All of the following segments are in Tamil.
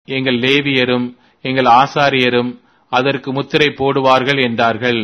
எங்கள் லேவியரும் எங்கள் ஆசாரியரும் அதற்கு முத்திரை போடுவார்கள் என்றார்கள்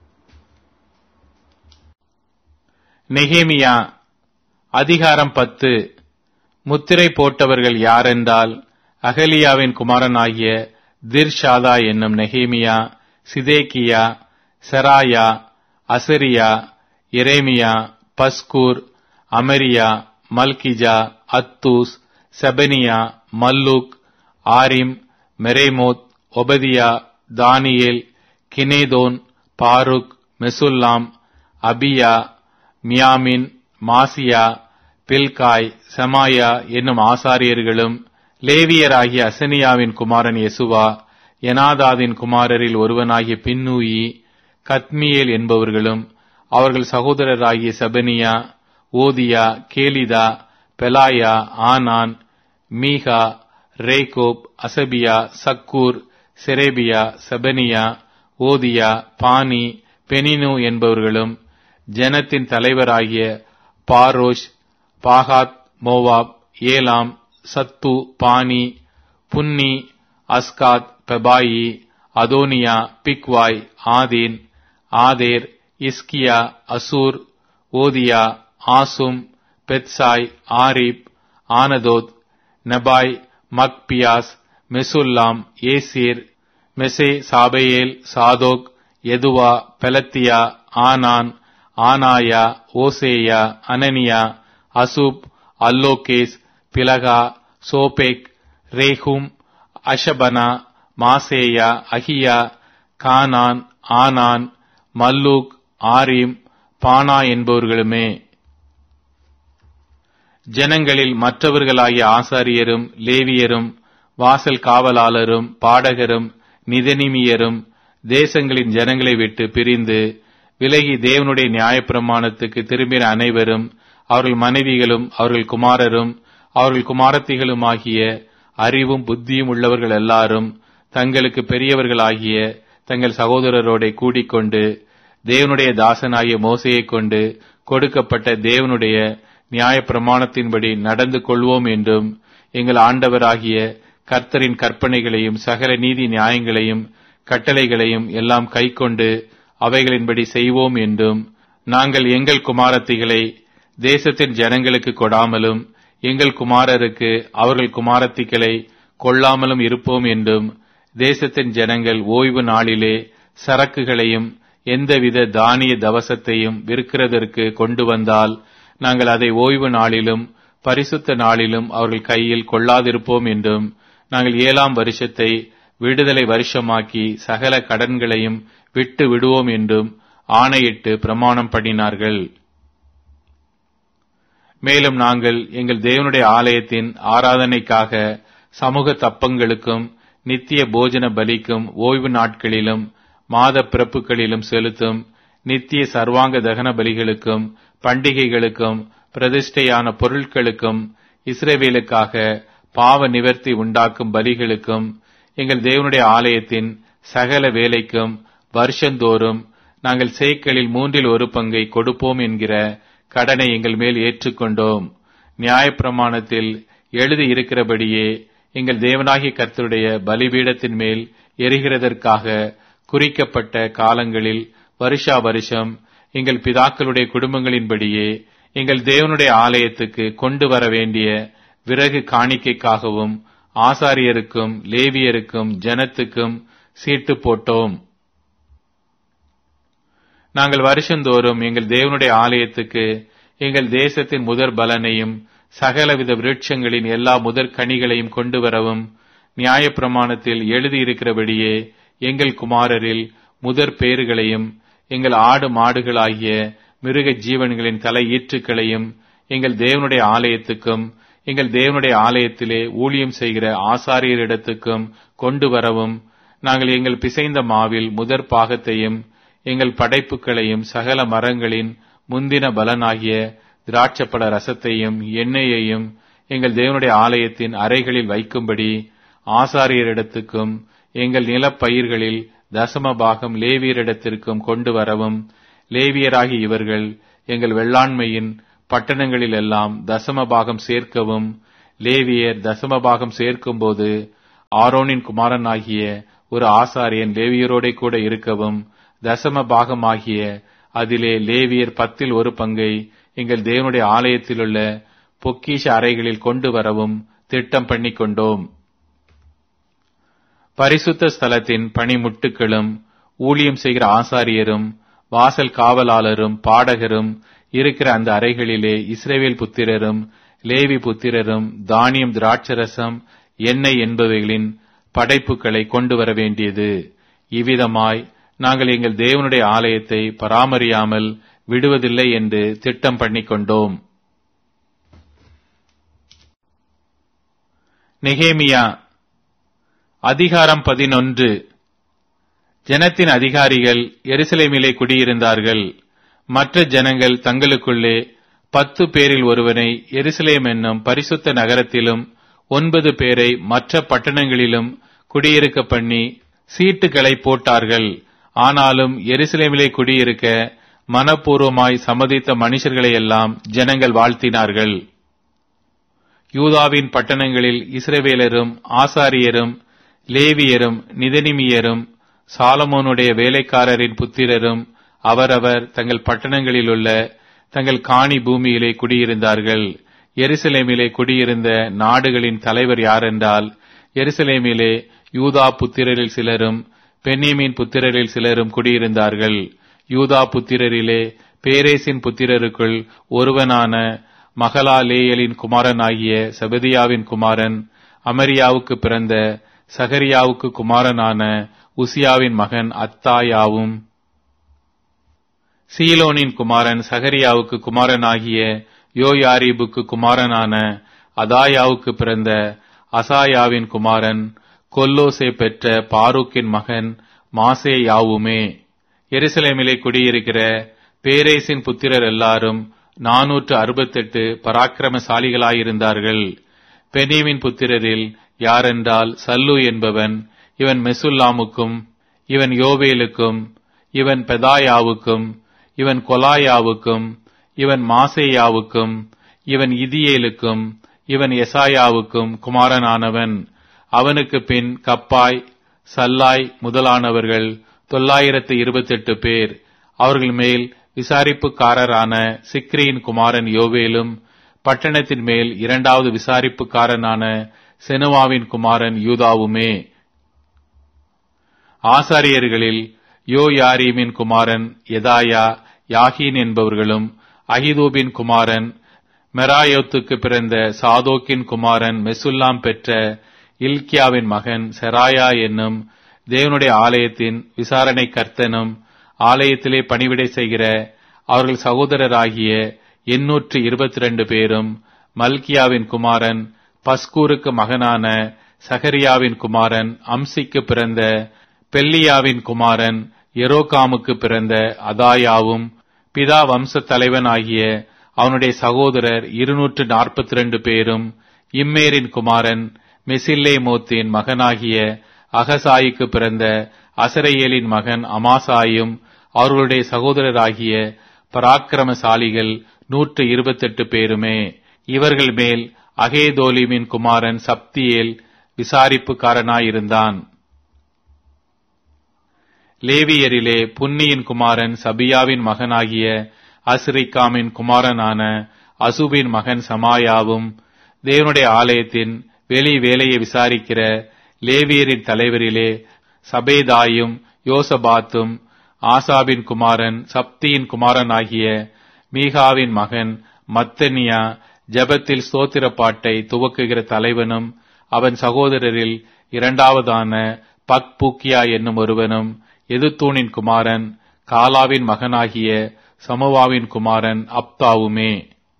நெகேமியா அதிகாரம் பத்து முத்திரை போட்டவர்கள் யாரென்றால் அகலியாவின் குமாரனாகிய திர்ஷாதா என்னும் நெகேமியா சிதேக்கியா செராயா அசரியா எரேமியா பஸ்கூர் அமரியா மல்கிஜா அத்தூஸ் செபனியா மல்லூக் ஆரிம் மெரேமோத் ஒபதியா தானியேல் கினேதோன் பாருக் மெசுல்லாம் அபியா மியாமின் மாசியா பில்காய் செமாயா என்னும் ஆசாரியர்களும் லேவியராகிய அசனியாவின் குமாரன் யெசுவா எனாதாதின் குமாரரில் ஒருவனாகிய பின்னூயி கத்மியேல் என்பவர்களும் அவர்கள் சகோதரராகிய செபனியா ஓதியா கேலிதா பெலாயா ஆனான் மீகா ரேகோப் அசபியா சக்கூர் செரேபியா செபனியா ஓதியா பானி பெனினு என்பவர்களும் ஜனத்தின் தலைவராகிய பாரோஷ் பாகாத் Moab Elam Zatthu Bani Bunni Azgad Bebai Adonijah Bigvai Adin Ater Hizkijah Azzur Hodijah Hashum Bezai Hariph Anathoth Nebai Magpiash Meshullam Hezir Meshezabeel Zadok Jaddua Pelatiah ஆனான் ஆனாயா ஓசேயா அனனியா அசூப் அல்லோகேஸ் பிலகா சோபேக் ரேஹும் அஷபனா மாசேயா அகியா கானான் ஆனான் மல்லூக் ஆரிம் பானா என்பவர்களுமே ஜனங்களில் மற்றவர்களாகிய ஆசாரியரும் லேவியரும் வாசல் காவலாளரும் பாடகரும் நிதனிமியரும் தேசங்களின் ஜனங்களை விட்டு பிரிந்து விலகி தேவனுடைய நியாயப்பிரமாணத்துக்கு திரும்பின அனைவரும் அவர்கள் மனைவிகளும் அவர்கள் குமாரரும் அவர்கள் குமாரத்திகளுமாகிய அறிவும் புத்தியும் உள்ளவர்கள் எல்லாரும் தங்களுக்கு பெரியவர்களாகிய தங்கள் சகோதரரோட கூடிக்கொண்டு தேவனுடைய தாசனாகிய மோசையைக் கொண்டு கொடுக்கப்பட்ட தேவனுடைய நியாய பிரமாணத்தின்படி நடந்து கொள்வோம் என்றும் எங்கள் ஆண்டவராகிய கர்த்தரின் கற்பனைகளையும் சகல நீதி நியாயங்களையும் கட்டளைகளையும் எல்லாம் கைக்கொண்டு அவைகளின்படி செய்வோம் என்றும் நாங்கள் எங்கள் குமாரத்திகளை தேசத்தின் ஜனங்களுக்கு கொடாமலும் எங்கள் குமாரருக்கு அவர்கள் குமாரத்திகளை கொள்ளாமலும் இருப்போம் என்றும் தேசத்தின் ஜனங்கள் ஓய்வு நாளிலே சரக்குகளையும் எந்தவித தானிய தவசத்தையும் விற்கிறதற்கு கொண்டு வந்தால் நாங்கள் அதை ஓய்வு நாளிலும் பரிசுத்த நாளிலும் அவர்கள் கையில் கொள்ளாதிருப்போம் என்றும் நாங்கள் ஏழாம் வருஷத்தை விடுதலை வருஷமாக்கி சகல கடன்களையும் விட்டு விடுவோம் என்றும் ஆணையிட்டு பிரமாணம் பண்ணினார்கள் மேலும் நாங்கள் எங்கள் தேவனுடைய ஆலயத்தின் ஆராதனைக்காக சமூக தப்பங்களுக்கும் நித்திய போஜன பலிக்கும் ஓய்வு நாட்களிலும் மாத பிறப்புகளிலும் செலுத்தும் நித்திய சர்வாங்க தகன பலிகளுக்கும் பண்டிகைகளுக்கும் பிரதிஷ்டையான பொருட்களுக்கும் இஸ்ரேவேலுக்காக பாவ நிவர்த்தி உண்டாக்கும் பலிகளுக்கும் எங்கள் தேவனுடைய ஆலயத்தின் சகல வேலைக்கும் வருஷந்தோறும் நாங்கள் சேய்க்களில் மூன்றில் ஒரு பங்கை கொடுப்போம் என்கிற கடனை எங்கள் மேல் ஏற்றுக்கொண்டோம் நியாயப்பிரமாணத்தில் எழுதி இருக்கிறபடியே எங்கள் தேவனாகிய கர்த்தருடைய பலிபீடத்தின் மேல் எரிகிறதற்காக குறிக்கப்பட்ட காலங்களில் வருஷா வருஷம் எங்கள் பிதாக்களுடைய குடும்பங்களின்படியே எங்கள் தேவனுடைய ஆலயத்துக்கு கொண்டு வர வேண்டிய விறகு காணிக்கைக்காகவும் ஆசாரியருக்கும் லேவியருக்கும் ஜனத்துக்கும் சீட்டு போட்டோம் நாங்கள் வருஷந்தோறும் எங்கள் தேவனுடைய ஆலயத்துக்கு எங்கள் தேசத்தின் முதற் பலனையும் சகலவித விருட்சங்களின் எல்லா முதற் கனிகளையும் கொண்டு வரவும் நியாயப்பிரமாணத்தில் எழுதியிருக்கிறபடியே எங்கள் குமாரரில் முதற் பேறுகளையும் எங்கள் ஆடு மாடுகளாகிய மிருக ஜீவன்களின் தலை ஈற்றுக்களையும் எங்கள் தேவனுடைய ஆலயத்துக்கும் எங்கள் தேவனுடைய ஆலயத்திலே ஊழியம் செய்கிற ஆசாரியரிடத்துக்கும் கொண்டு வரவும் நாங்கள் எங்கள் பிசைந்த மாவில் முதற் பாகத்தையும் எங்கள் படைப்புகளையும் சகல மரங்களின் முந்தின பலனாகிய திராட்சப்பழ ரசத்தையும் எண்ணெயையும் எங்கள் தேவனுடைய ஆலயத்தின் அறைகளில் வைக்கும்படி ஆசாரியரிடத்துக்கும் எங்கள் நிலப்பயிர்களில் தசம பாகம் லேவியரிடத்திற்கும் கொண்டு வரவும் லேவியராகி இவர்கள் எங்கள் வெள்ளாண்மையின் பட்டணங்களில் எல்லாம் தசம பாகம் சேர்க்கவும் லேவியர் தசம பாகம் சேர்க்கும்போது ஆரோனின் குமாரனாகிய ஒரு ஆசாரியன் லேவியரோடே கூட இருக்கவும் தசம பாகமாகிய அதிலே லேவியர் பத்தில் ஒரு பங்கை எங்கள் தேவனுடைய ஆலயத்திலுள்ள பொக்கிஷ அறைகளில் கொண்டு வரவும் திட்டம் பண்ணி கொண்டோம் பரிசுத்த ஸ்தலத்தின் பணிமுட்டுகளும் ஊழியம் செய்கிற ஆசாரியரும் வாசல் காவலாளரும் பாடகரும் இருக்கிற அந்த அறைகளிலே இஸ்ரேவேல் புத்திரரும் லேவி புத்திரரும் தானியம் திராட்சரசம் எண்ணெய் என்பவைகளின் படைப்புகளை கொண்டு வர வேண்டியது இவ்விதமாய் நாங்கள் எங்கள் தேவனுடைய ஆலயத்தை பராமரியாமல் விடுவதில்லை என்று திட்டம் பண்ணிக் கொண்டோம் நெகேமியா அதிகாரம் பதினொன்று ஜனத்தின் அதிகாரிகள் எருசலேமிலே குடியிருந்தார்கள் மற்ற ஜனங்கள் தங்களுக்குள்ளே பத்து பேரில் ஒருவனை எருசலேம் என்னும் பரிசுத்த நகரத்திலும் ஒன்பது பேரை மற்ற பட்டணங்களிலும் குடியிருக்க பண்ணி சீட்டுகளை போட்டார்கள் ஆனாலும் எருசலேமிலே குடியிருக்க மனப்பூர்வமாய் சம்மதித்த மனுஷர்களை எல்லாம் ஜனங்கள் வாழ்த்தினார்கள் யூதாவின் பட்டணங்களில் இஸ்ரவேலரும் ஆசாரியரும் லேவியரும் நிதனிமியரும் சாலமோனுடைய வேலைக்காரரின் புத்திரரும் அவரவர் தங்கள் பட்டணங்களிலுள்ள தங்கள் காணி பூமியிலே குடியிருந்தார்கள் எருசலேமிலே குடியிருந்த நாடுகளின் தலைவர் யாரென்றால் எருசலேமிலே யூதா புத்திரரில் சிலரும் பென்னியமின் புத்திரரில் சிலரும் குடியிருந்தார்கள் யூதா புத்திரரிலே பேரேசின் புத்திரருக்குள் ஒருவனான மகலாலேயலின் குமாரனாகிய செபதியாவின் குமாரன் அமரியாவுக்கு பிறந்த சகரியாவுக்கு குமாரனான உசியாவின் மகன் அத்தாயாவும் சீலோனின் குமாரன் சகரியாவுக்கு குமாரனாகிய யோயாரிபுக்கு குமாரனான அதாயாவுக்கு பிறந்த அசாயாவின் குமாரன் கொல்லோசே பெற்ற பாரூக்கின் மகன் மாசேயாவுமே எருசலேமிலே குடியிருக்கிற பேரேசின் புத்திரர் எல்லாரும் நாநூற்று அறுபத்தெட்டு பராக்கிரமசாலிகளாயிருந்தார்கள் பெனீமின் புத்திரரில் யாரென்றால் சல்லு என்பவன் இவன் மெசுல்லாமுக்கும் இவன் யோவேலுக்கும் இவன் பெதாயாவுக்கும் இவன் கொலாயாவுக்கும் இவன் மாசேயாவுக்கும் இவன் இதியேலுக்கும் இவன் எசாயாவுக்கும் குமாரனானவன் அவனுக்கு பின் கப்பாய் சல்லாய் முதலானவர்கள் தொள்ளாயிரத்து இருபத்தெட்டு பேர் அவர்கள் மேல் விசாரிப்புக்காரரான சிக்ரியின் குமாரன் யோவேலும் பட்டணத்தின் மேல் இரண்டாவது விசாரிப்புக்காரனான செனுவாவின் குமாரன் யூதாவுமே ஆசாரியர்களில் யோ யாரீமின் குமாரன் எதாயா யாகீன் என்பவர்களும் அகிதூபின் குமாரன் மெராயோத்துக்கு பிறந்த சாதோக்கின் குமாரன் மெசுல்லாம் பெற்ற இல்கியாவின் மகன் செராயா என்னும் தேவனுடைய ஆலயத்தின் விசாரணை கர்த்தனும் ஆலயத்திலே பணிவிடை செய்கிற அவர்கள் சகோதரராகிய எண்ணூற்று இருபத்தி ரெண்டு பேரும் மல்கியாவின் குமாரன் பஸ்கூருக்கு மகனான சகரியாவின் குமாரன் அம்சிக்கு பிறந்த பெல்லியாவின் குமாரன் எரோகாமுக்கு பிறந்த அதாயாவும் பிதா வம்ச தலைவனாகிய அவனுடைய சகோதரர் இருநூற்று நாற்பத்தி ரெண்டு பேரும் இம்மேரின் குமாரன் மெசில்லே மோத்தின் மகனாகிய அகசாயிக்கு பிறந்த அசரையேலின் மகன் அமாசாயும் அவர்களுடைய சகோதரராகிய பராக்கிரமசாலிகள் நூற்று இருபத்தெட்டு பேருமே இவர்கள் மேல் அகேதோலிமின் குமாரன் சப்தியேல் விசாரிப்புக்காரனாயிருந்தான் லேவியரிலே புன்னியின் குமாரன் சபியாவின் மகனாகிய அஸ்ரிகாமின் குமாரனான அசுபின் மகன் சமாயாவும் தேவனுடைய ஆலயத்தின் வெளி வேலையை விசாரிக்கிற லேவியரின் தலைவரிலே சபேதாயும் யோசபாத்தும் ஆசாபின் குமாரன் சப்தியின் குமாரனாகிய மீகாவின் மகன் மத்தனியா ஜபத்தில் ஸ்தோத்திர பாட்டை துவக்குகிற தலைவனும் அவன் சகோதரரில் இரண்டாவதான பக்பூக்கியா என்னும் ஒருவனும் எதுத்தூனின் குமாரன் காலாவின் மகனாகிய சமவாவின் குமாரன் அப்தாவுமே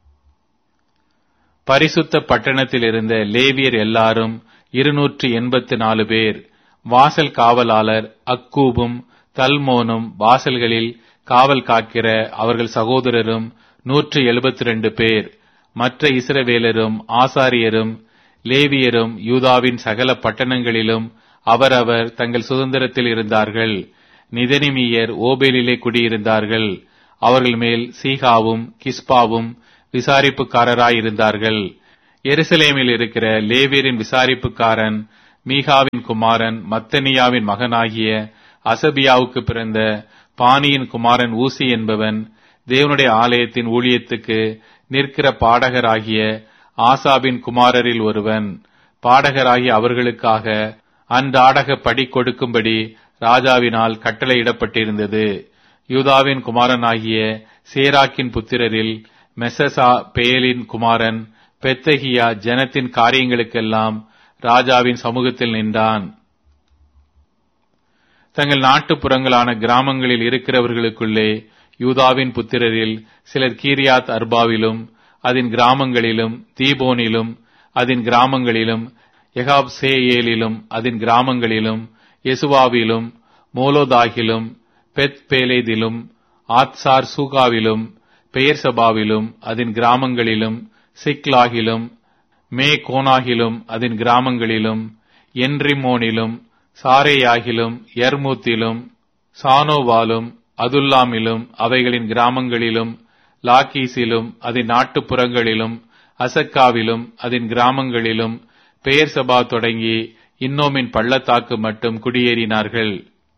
பரிசுத்த பட்டணத்தில் இருந்த லேவியர் எல்லாரும் இருநூற்று எண்பத்து நாலு பேர் வாசல் காவலாளர் அக்கூபும் தல்மோனும் வாசல்களில் காவல் காக்கிற அவர்கள் சகோதரரும் நூற்று எழுபத்தி ரெண்டு பேர் மற்ற இஸ்ரவேலரும் ஆசாரியரும் லேவியரும் யூதாவின் சகல பட்டணங்களிலும் அவரவர் தங்கள் சுதந்திரத்தில் இருந்தார்கள் நிதனிமியர் ஓபேலிலே குடியிருந்தார்கள் அவர்கள் மேல் சீகாவும் கிஸ்பாவும் விசாரிப்புக்காரராயிருந்தார்கள் எருசலேமில் இருக்கிற லேவியரின் விசாரிப்புக்காரன் மீகாவின் குமாரன் மத்தனியாவின் மகனாகிய அசபியாவுக்கு பிறந்த பானியின் குமாரன் ஊசி என்பவன் தேவனுடைய ஆலயத்தின் ஊழியத்துக்கு நிற்கிற பாடகராகிய ஆசாபின் குமாரரில் ஒருவன் பாடகராகிய அவர்களுக்காக அன்றாடக படி கொடுக்கும்படி ராஜாவினால் கட்டளையிடப்பட்டிருந்தது யூதாவின் குமாரனாகிய சேராக்கின் புத்திரரில் மெசசா பேலின் குமாரன் பெத்தகியா ஜனத்தின் காரியங்களுக்கெல்லாம் ராஜாவின் சமூகத்தில் நின்றான் தங்கள் நாட்டுப்புறங்களான கிராமங்களில் இருக்கிறவர்களுக்குள்ளே யூதாவின் புத்திரரில் சிலர் கீரியாத் அர்பாவிலும் அதன் கிராமங்களிலும் தீபோனிலும் அதன் கிராமங்களிலும் எகாப் சேயேலிலும் அதன் கிராமங்களிலும் எசுவாவிலும் மோலோதாகிலும் பெத் பேலேதிலும் ஆத்சார் சூகாவிலும் பெயர்சபாவிலும் அதன் கிராமங்களிலும் சிக்லாகிலும் மே கோனாகிலும் அதன் கிராமங்களிலும் என்ரிமோனிலும் சாரேயாகிலும் எர்மூத்திலும் சானோவாலும் அதுல்லாமிலும் அவைகளின் கிராமங்களிலும் லாக்கீஸிலும் அதன் நாட்டுப்புறங்களிலும் அசக்காவிலும் அதன் கிராமங்களிலும் பெயர் சபா தொடங்கி இன்னோமின் பள்ளத்தாக்கு மட்டும் குடியேறினார்கள்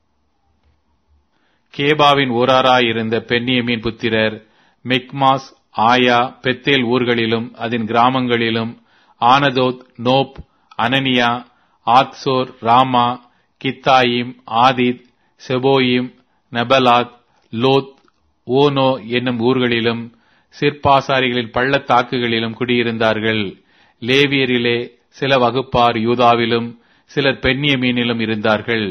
கேபாவின் ஊராராயிருந்த பென்னியமின் புத்திரர் மிக்மாஸ் ஆயா பெத்தேல் ஊர்களிலும் அதன் கிராமங்களிலும் Anathoth Nob Ananiah Hazor Ramah Gittaim Hadid Zeboim Neballat Lod Ono என்னும் ஊர்களிலும் சிற்பாசாரிகளின் பள்ளத்தாக்குகளிலும் குடியிருந்தார்கள் லேவியரிலே சில வகுப்பார் யூதாவிலும் சிலர் பெண்ணியமீனிலும் இருந்தார்கள்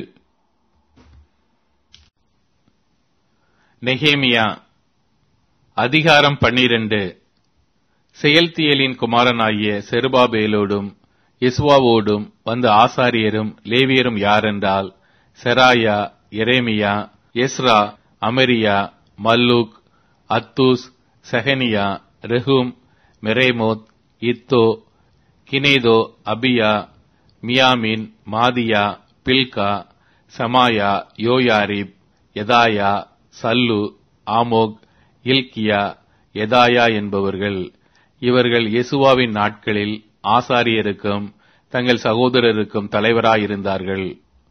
நெகேமியா அதிகாரம் பன்னிரண்டு செயல்தியலின் குமாரனாகிய செருபாபேலோடும் இஸ்வாவோடும் வந்த ஆசாரியரும் லேவியரும் யாரென்றால் Seraiah Jeremiah Ezra Amariah Malluch Hattush Shechaniah Rehum Meremoth Iddo Ginnetho Abijah Miamin Maadiah Bilgah Shemaiah Joiarib Jedaiah Sallu Amok இல்கியா எதாயா என்பவர்கள் இவர்கள் இயேசுவாவின் நாட்களில் ஆசாரியருக்கும் தங்கள் சகோதரருக்கும் தலைவராயிருந்தார்கள்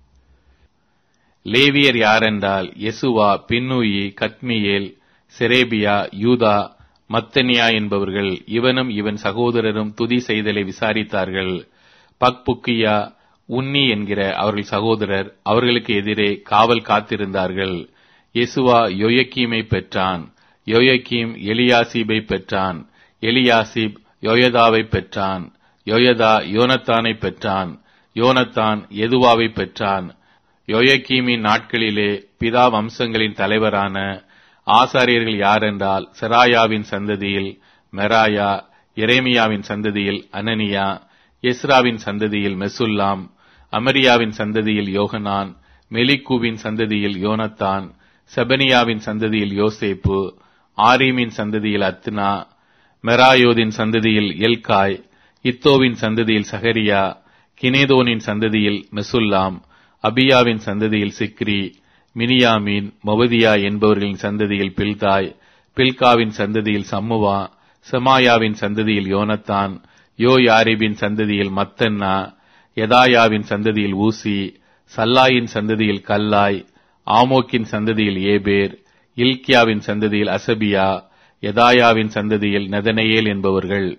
லேவியர் யாரென்றால் யெசுவா பின்னூயி கத்மியேல் செரேபியா யூதா மத்தனியா என்பவர்கள் இவனும் இவன் சகோதரரும் துதி செய்தலை விசாரித்தார்கள் பக்புக்கியா உன்னி என்கிற அவர்கள் சகோதரர் அவர்களுக்கு எதிரே காவல் காத்திருந்தார்கள் யெசுவா யோயக்கீமை பெற்றான் யோயக்கீம் எலியாசிபை பெற்றான் எலியாசிப் யோயதாவை பெற்றான் யோயதா யோனத்தானை பெற்றான் யோனத்தான் எதுவாவை பெற்றான் யோயக்கீமின் நாட்களிலே பிதா வம்சங்களின் தலைவரான ஆசாரியர்கள் யாரென்றால் செராயாவின் சந்ததியில் மெராயா எரேமியாவின் சந்ததியில் அனனியா எஸ்ராவின் சந்ததியில் மெசுல்லாம் அமரியாவின் சந்ததியில் யோகனான் மெலிக்கூவின் சந்ததியில் யோனத்தான் செபனியாவின் சந்ததியில் யோசேப்பு ஆரீமின் சந்ததியில் அத்னா மெராயோதின் சந்ததியில் எல்காய் இத்தோவின் சந்ததியில் சகரியா கினேதோனின் சந்ததியில் மெசுல்லாம் அபியாவின் சந்ததியில் சிக்ரி மினியாமீன் மொவதியா என்பவர்களின் சந்ததியில் பில்தாய் பில்காவின் சந்ததியில் சம்முவா செமாயாவின் சந்ததியில் யோனத்தான் யோ யாரிபின் சந்ததியில் மத்தன்னா எதாயாவின் சந்ததியில் ஊசி சல்லாயின் சந்ததியில் கல்லாய் ஆமோக்கின் சந்ததியில் ஏபேர் இல்கியாவின் சந்ததியில் அசபியா எதாயாவின் சந்ததியில் நெதனையேல் என்பவர்கள்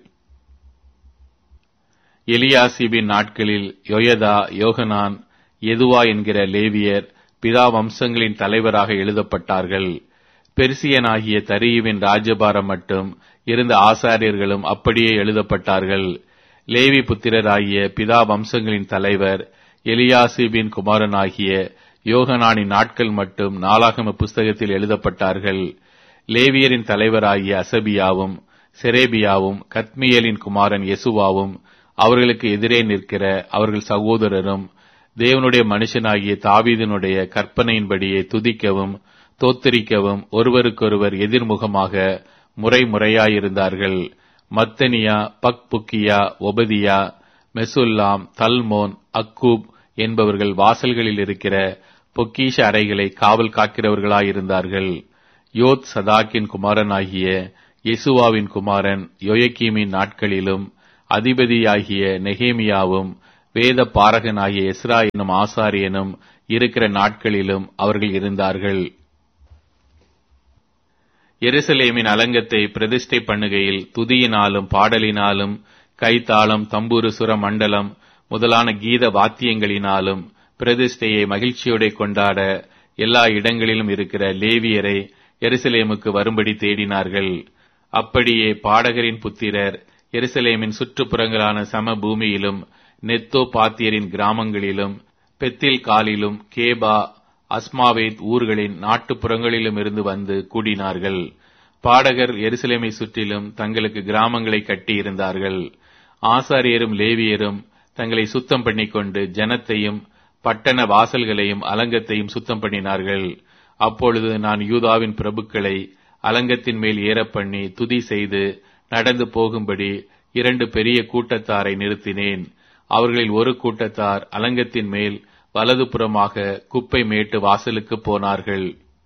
எலியாசிபின் நாட்களில் யொயதா யோகனான் எதுவா என்கிற லேவியர் பிதா வம்சங்களின் தலைவராக எழுதப்பட்டார்கள் பெர்சியனாகிய தரியுவின் ராஜபாரம் மட்டும் இருந்த ஆசாரியர்களும் அப்படியே எழுதப்பட்டார்கள் லேவி புத்திரராகிய பிதா வம்சங்களின் தலைவர் எலியாசிபின் குமாரனாகிய யோகனானின் நாட்கள் மட்டும் நாளாகம புஸ்தகத்தில் எழுதப்பட்டார்கள் லேவியரின் தலைவராகிய அசபியாவும் செரேபியாவும் கத்மியலின் குமாரன் யெசுவாவும் அவர்களுக்கு எதிரே நிற்கிற அவர்கள் சகோதரரும் தேவனுடைய மனுஷனாகிய தாவீதனுடைய கற்பனையின்படியே துதிக்கவும் தோத்தரிக்கவும் ஒருவருக்கொருவர் எதிர்முகமாக முறை முறையாயிருந்தார்கள் மத்தனியா பக்புக்கியா ஒபதியா மெசுல்லாம் தல்மோன் அக்கூப் என்பவர்கள் வாசல்களில் இருக்கிற பொக்கீஷ அறைகளை காவல் காக்கிறவர்களாயிருந்தார்கள் யோத் சதாக்கின் குமாரனாகிய யெசுவாவின் குமாரன் யோயக்கீமின் நாட்களிலும் அதிபதியாகிய நெகேமியாவும் வேத பாரகனாகிய எஸ்ரா என்னும் ஆசாரியனும் இருக்கிற நாட்களிலும் அவர்கள் இருந்தார்கள் எருசலேமின் அலங்கத்தை பிரதிஷ்டை பண்ணுகையில் துதியினாலும் பாடலினாலும் கைத்தாளம் தம்பூரு சுர மண்டலம் முதலான கீத வாத்தியங்களினாலும் பிரதிஷ்டையை மகிழ்ச்சியோட கொண்டாட எல்லா இடங்களிலும் இருக்கிற லேவியரை எருசலேமுக்கு வரும்படி தேடினார்கள் அப்படியே பாடகரின் புத்திரர் எருசலேமின் சுற்றுப்புறங்களான சம பூமியிலும் நெத்தோ பாத்தியரின் கிராமங்களிலும் பெத்தில் காலிலும் கேபா அஸ்மாவேத் ஊர்களின் நாட்டுப்புறங்களிலும் இருந்து வந்து கூடினார்கள் பாடகர் எருசலேமை சுற்றிலும் தங்களுக்கு கிராமங்களை கட்டியிருந்தார்கள் ஆசாரியரும் லேவியரும் தங்களை சுத்தம் பண்ணிக்கொண்டு ஜனத்தையும் பட்டண வாசல்களையும் அலங்கத்தையும் சுத்தம் பண்ணினார்கள் அப்பொழுது நான் யூதாவின் பிரபுக்களை அலங்கத்தின் மேல் ஏறப்பண்ணி துதி செய்து நடந்து போகும்படி இரண்டு பெரிய கூட்டத்தாரை நிறுத்தினேன் அவர்களில் ஒரு கூட்டத்தார் அலங்கத்தின் மேல் வலதுபுறமாக குப்பை மேட்டு வாசலுக்கு போனார்கள்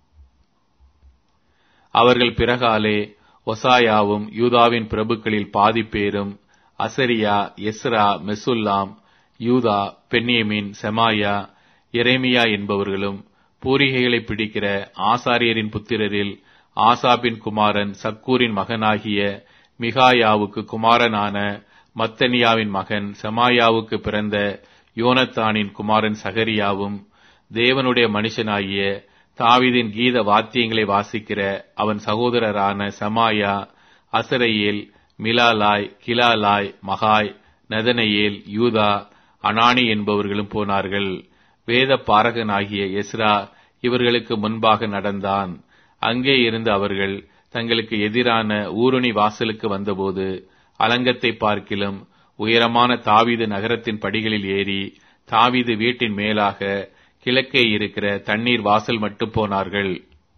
அவர்கள் பிறகாலே ஒசாயாவும் யூதாவின் பிரபுக்களில் பாதி பேரும் அசரியா எஸ்ரா மெசுல்லாம் யூதா பென்யமின் செமாயா எரேமியா என்பவர்களும் பூரிகைகளை பிடிக்கிற ஆசாரியரின் புத்திரரில் ஆசாபின் குமாரன் சக்கூரின் மகனாகிய மிகாயாவுக்கு குமாரனான மத்தனியாவின் மகன் செமாயாவுக்கு பிறந்த யோனத்தானின் குமாரன் சகரியாவும் தேவனுடைய மனுஷனாகிய தாவிதின் கீத வாத்தியங்களை வாசிக்கிற அவன் சகோதரரான சமாயா அசரையேல் மிலாலாய் கிலாலாய் மகாய் நதனையேல் யூதா அனானி என்பவர்களும் போனார்கள் வேத பாரகனாகிய எஸ்ரா இவர்களுக்கு முன்பாக நடந்தான் அங்கே இருந்து அவர்கள் தங்களுக்கு எதிரான ஊருணி வாசலுக்கு வந்தபோது அலங்கத்தை பார்க்கிலும் உயரமான தாவீது நகரத்தின் படிகளில் ஏறி தாவீது வீட்டின் மேலாக கிழக்கே இருக்கிற தண்ணீர் வாசல் மட்டும் போனார்கள்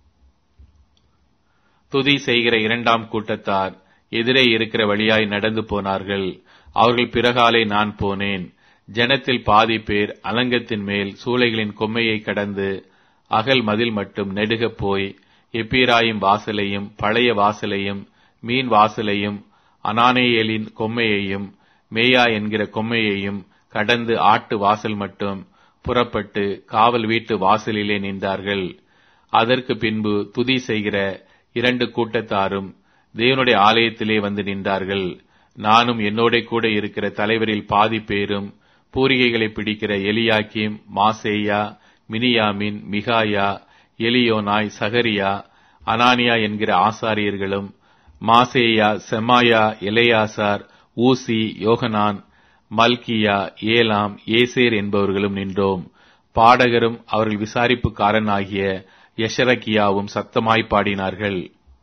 துதி செய்கிற இரண்டாம் கூட்டத்தார் எதிரே இருக்கிற வழியாய் நடந்து போனார்கள் அவர்கள் பிறகாலே நான் போனேன் ஜனத்தில் பாதி பேர் அலங்கத்தின் மேல் சூளைகளின் கொம்மையை கடந்து அகல் மதில் மட்டும் நெடுகப் போய் எப்பிராயும் வாசலையும் பழைய வாசலையும் மீன் வாசலையும் அனானேயலின் கொம்மையையும் மேயா என்கிற கொம்மையையும் கடந்து ஆட்டு வாசல் மட்டும் புறப்பட்டு காவல் வீட்டு வாசலிலே நின்றார்கள் அதற்கு பின்பு துதி செய்கிற இரண்டு கூட்டத்தாரும் தேவனுடைய ஆலயத்திலே வந்து நின்றார்கள் நானும் என்னோட கூட இருக்கிற தலைவரில் பாதி பேரும் பூரிகைகளை பிடிக்கிற எலியாக்கிம் மாசேயா மினியாமின் மிகாயா எலியோனாய் சகரியா அனானியா என்கிற ஆசாரியர்களும் மாசேயா செமாயா எலையாசார் ஊசி யோகனான் மல்கியா ஏலாம் ஏசேர் என்பவர்களும் நின்றோம் பாடகரும் அவர்கள் விசாரிப்புக்காரனாகிய யஷரக்கியாவும் சத்தமாய் பாடினார்கள்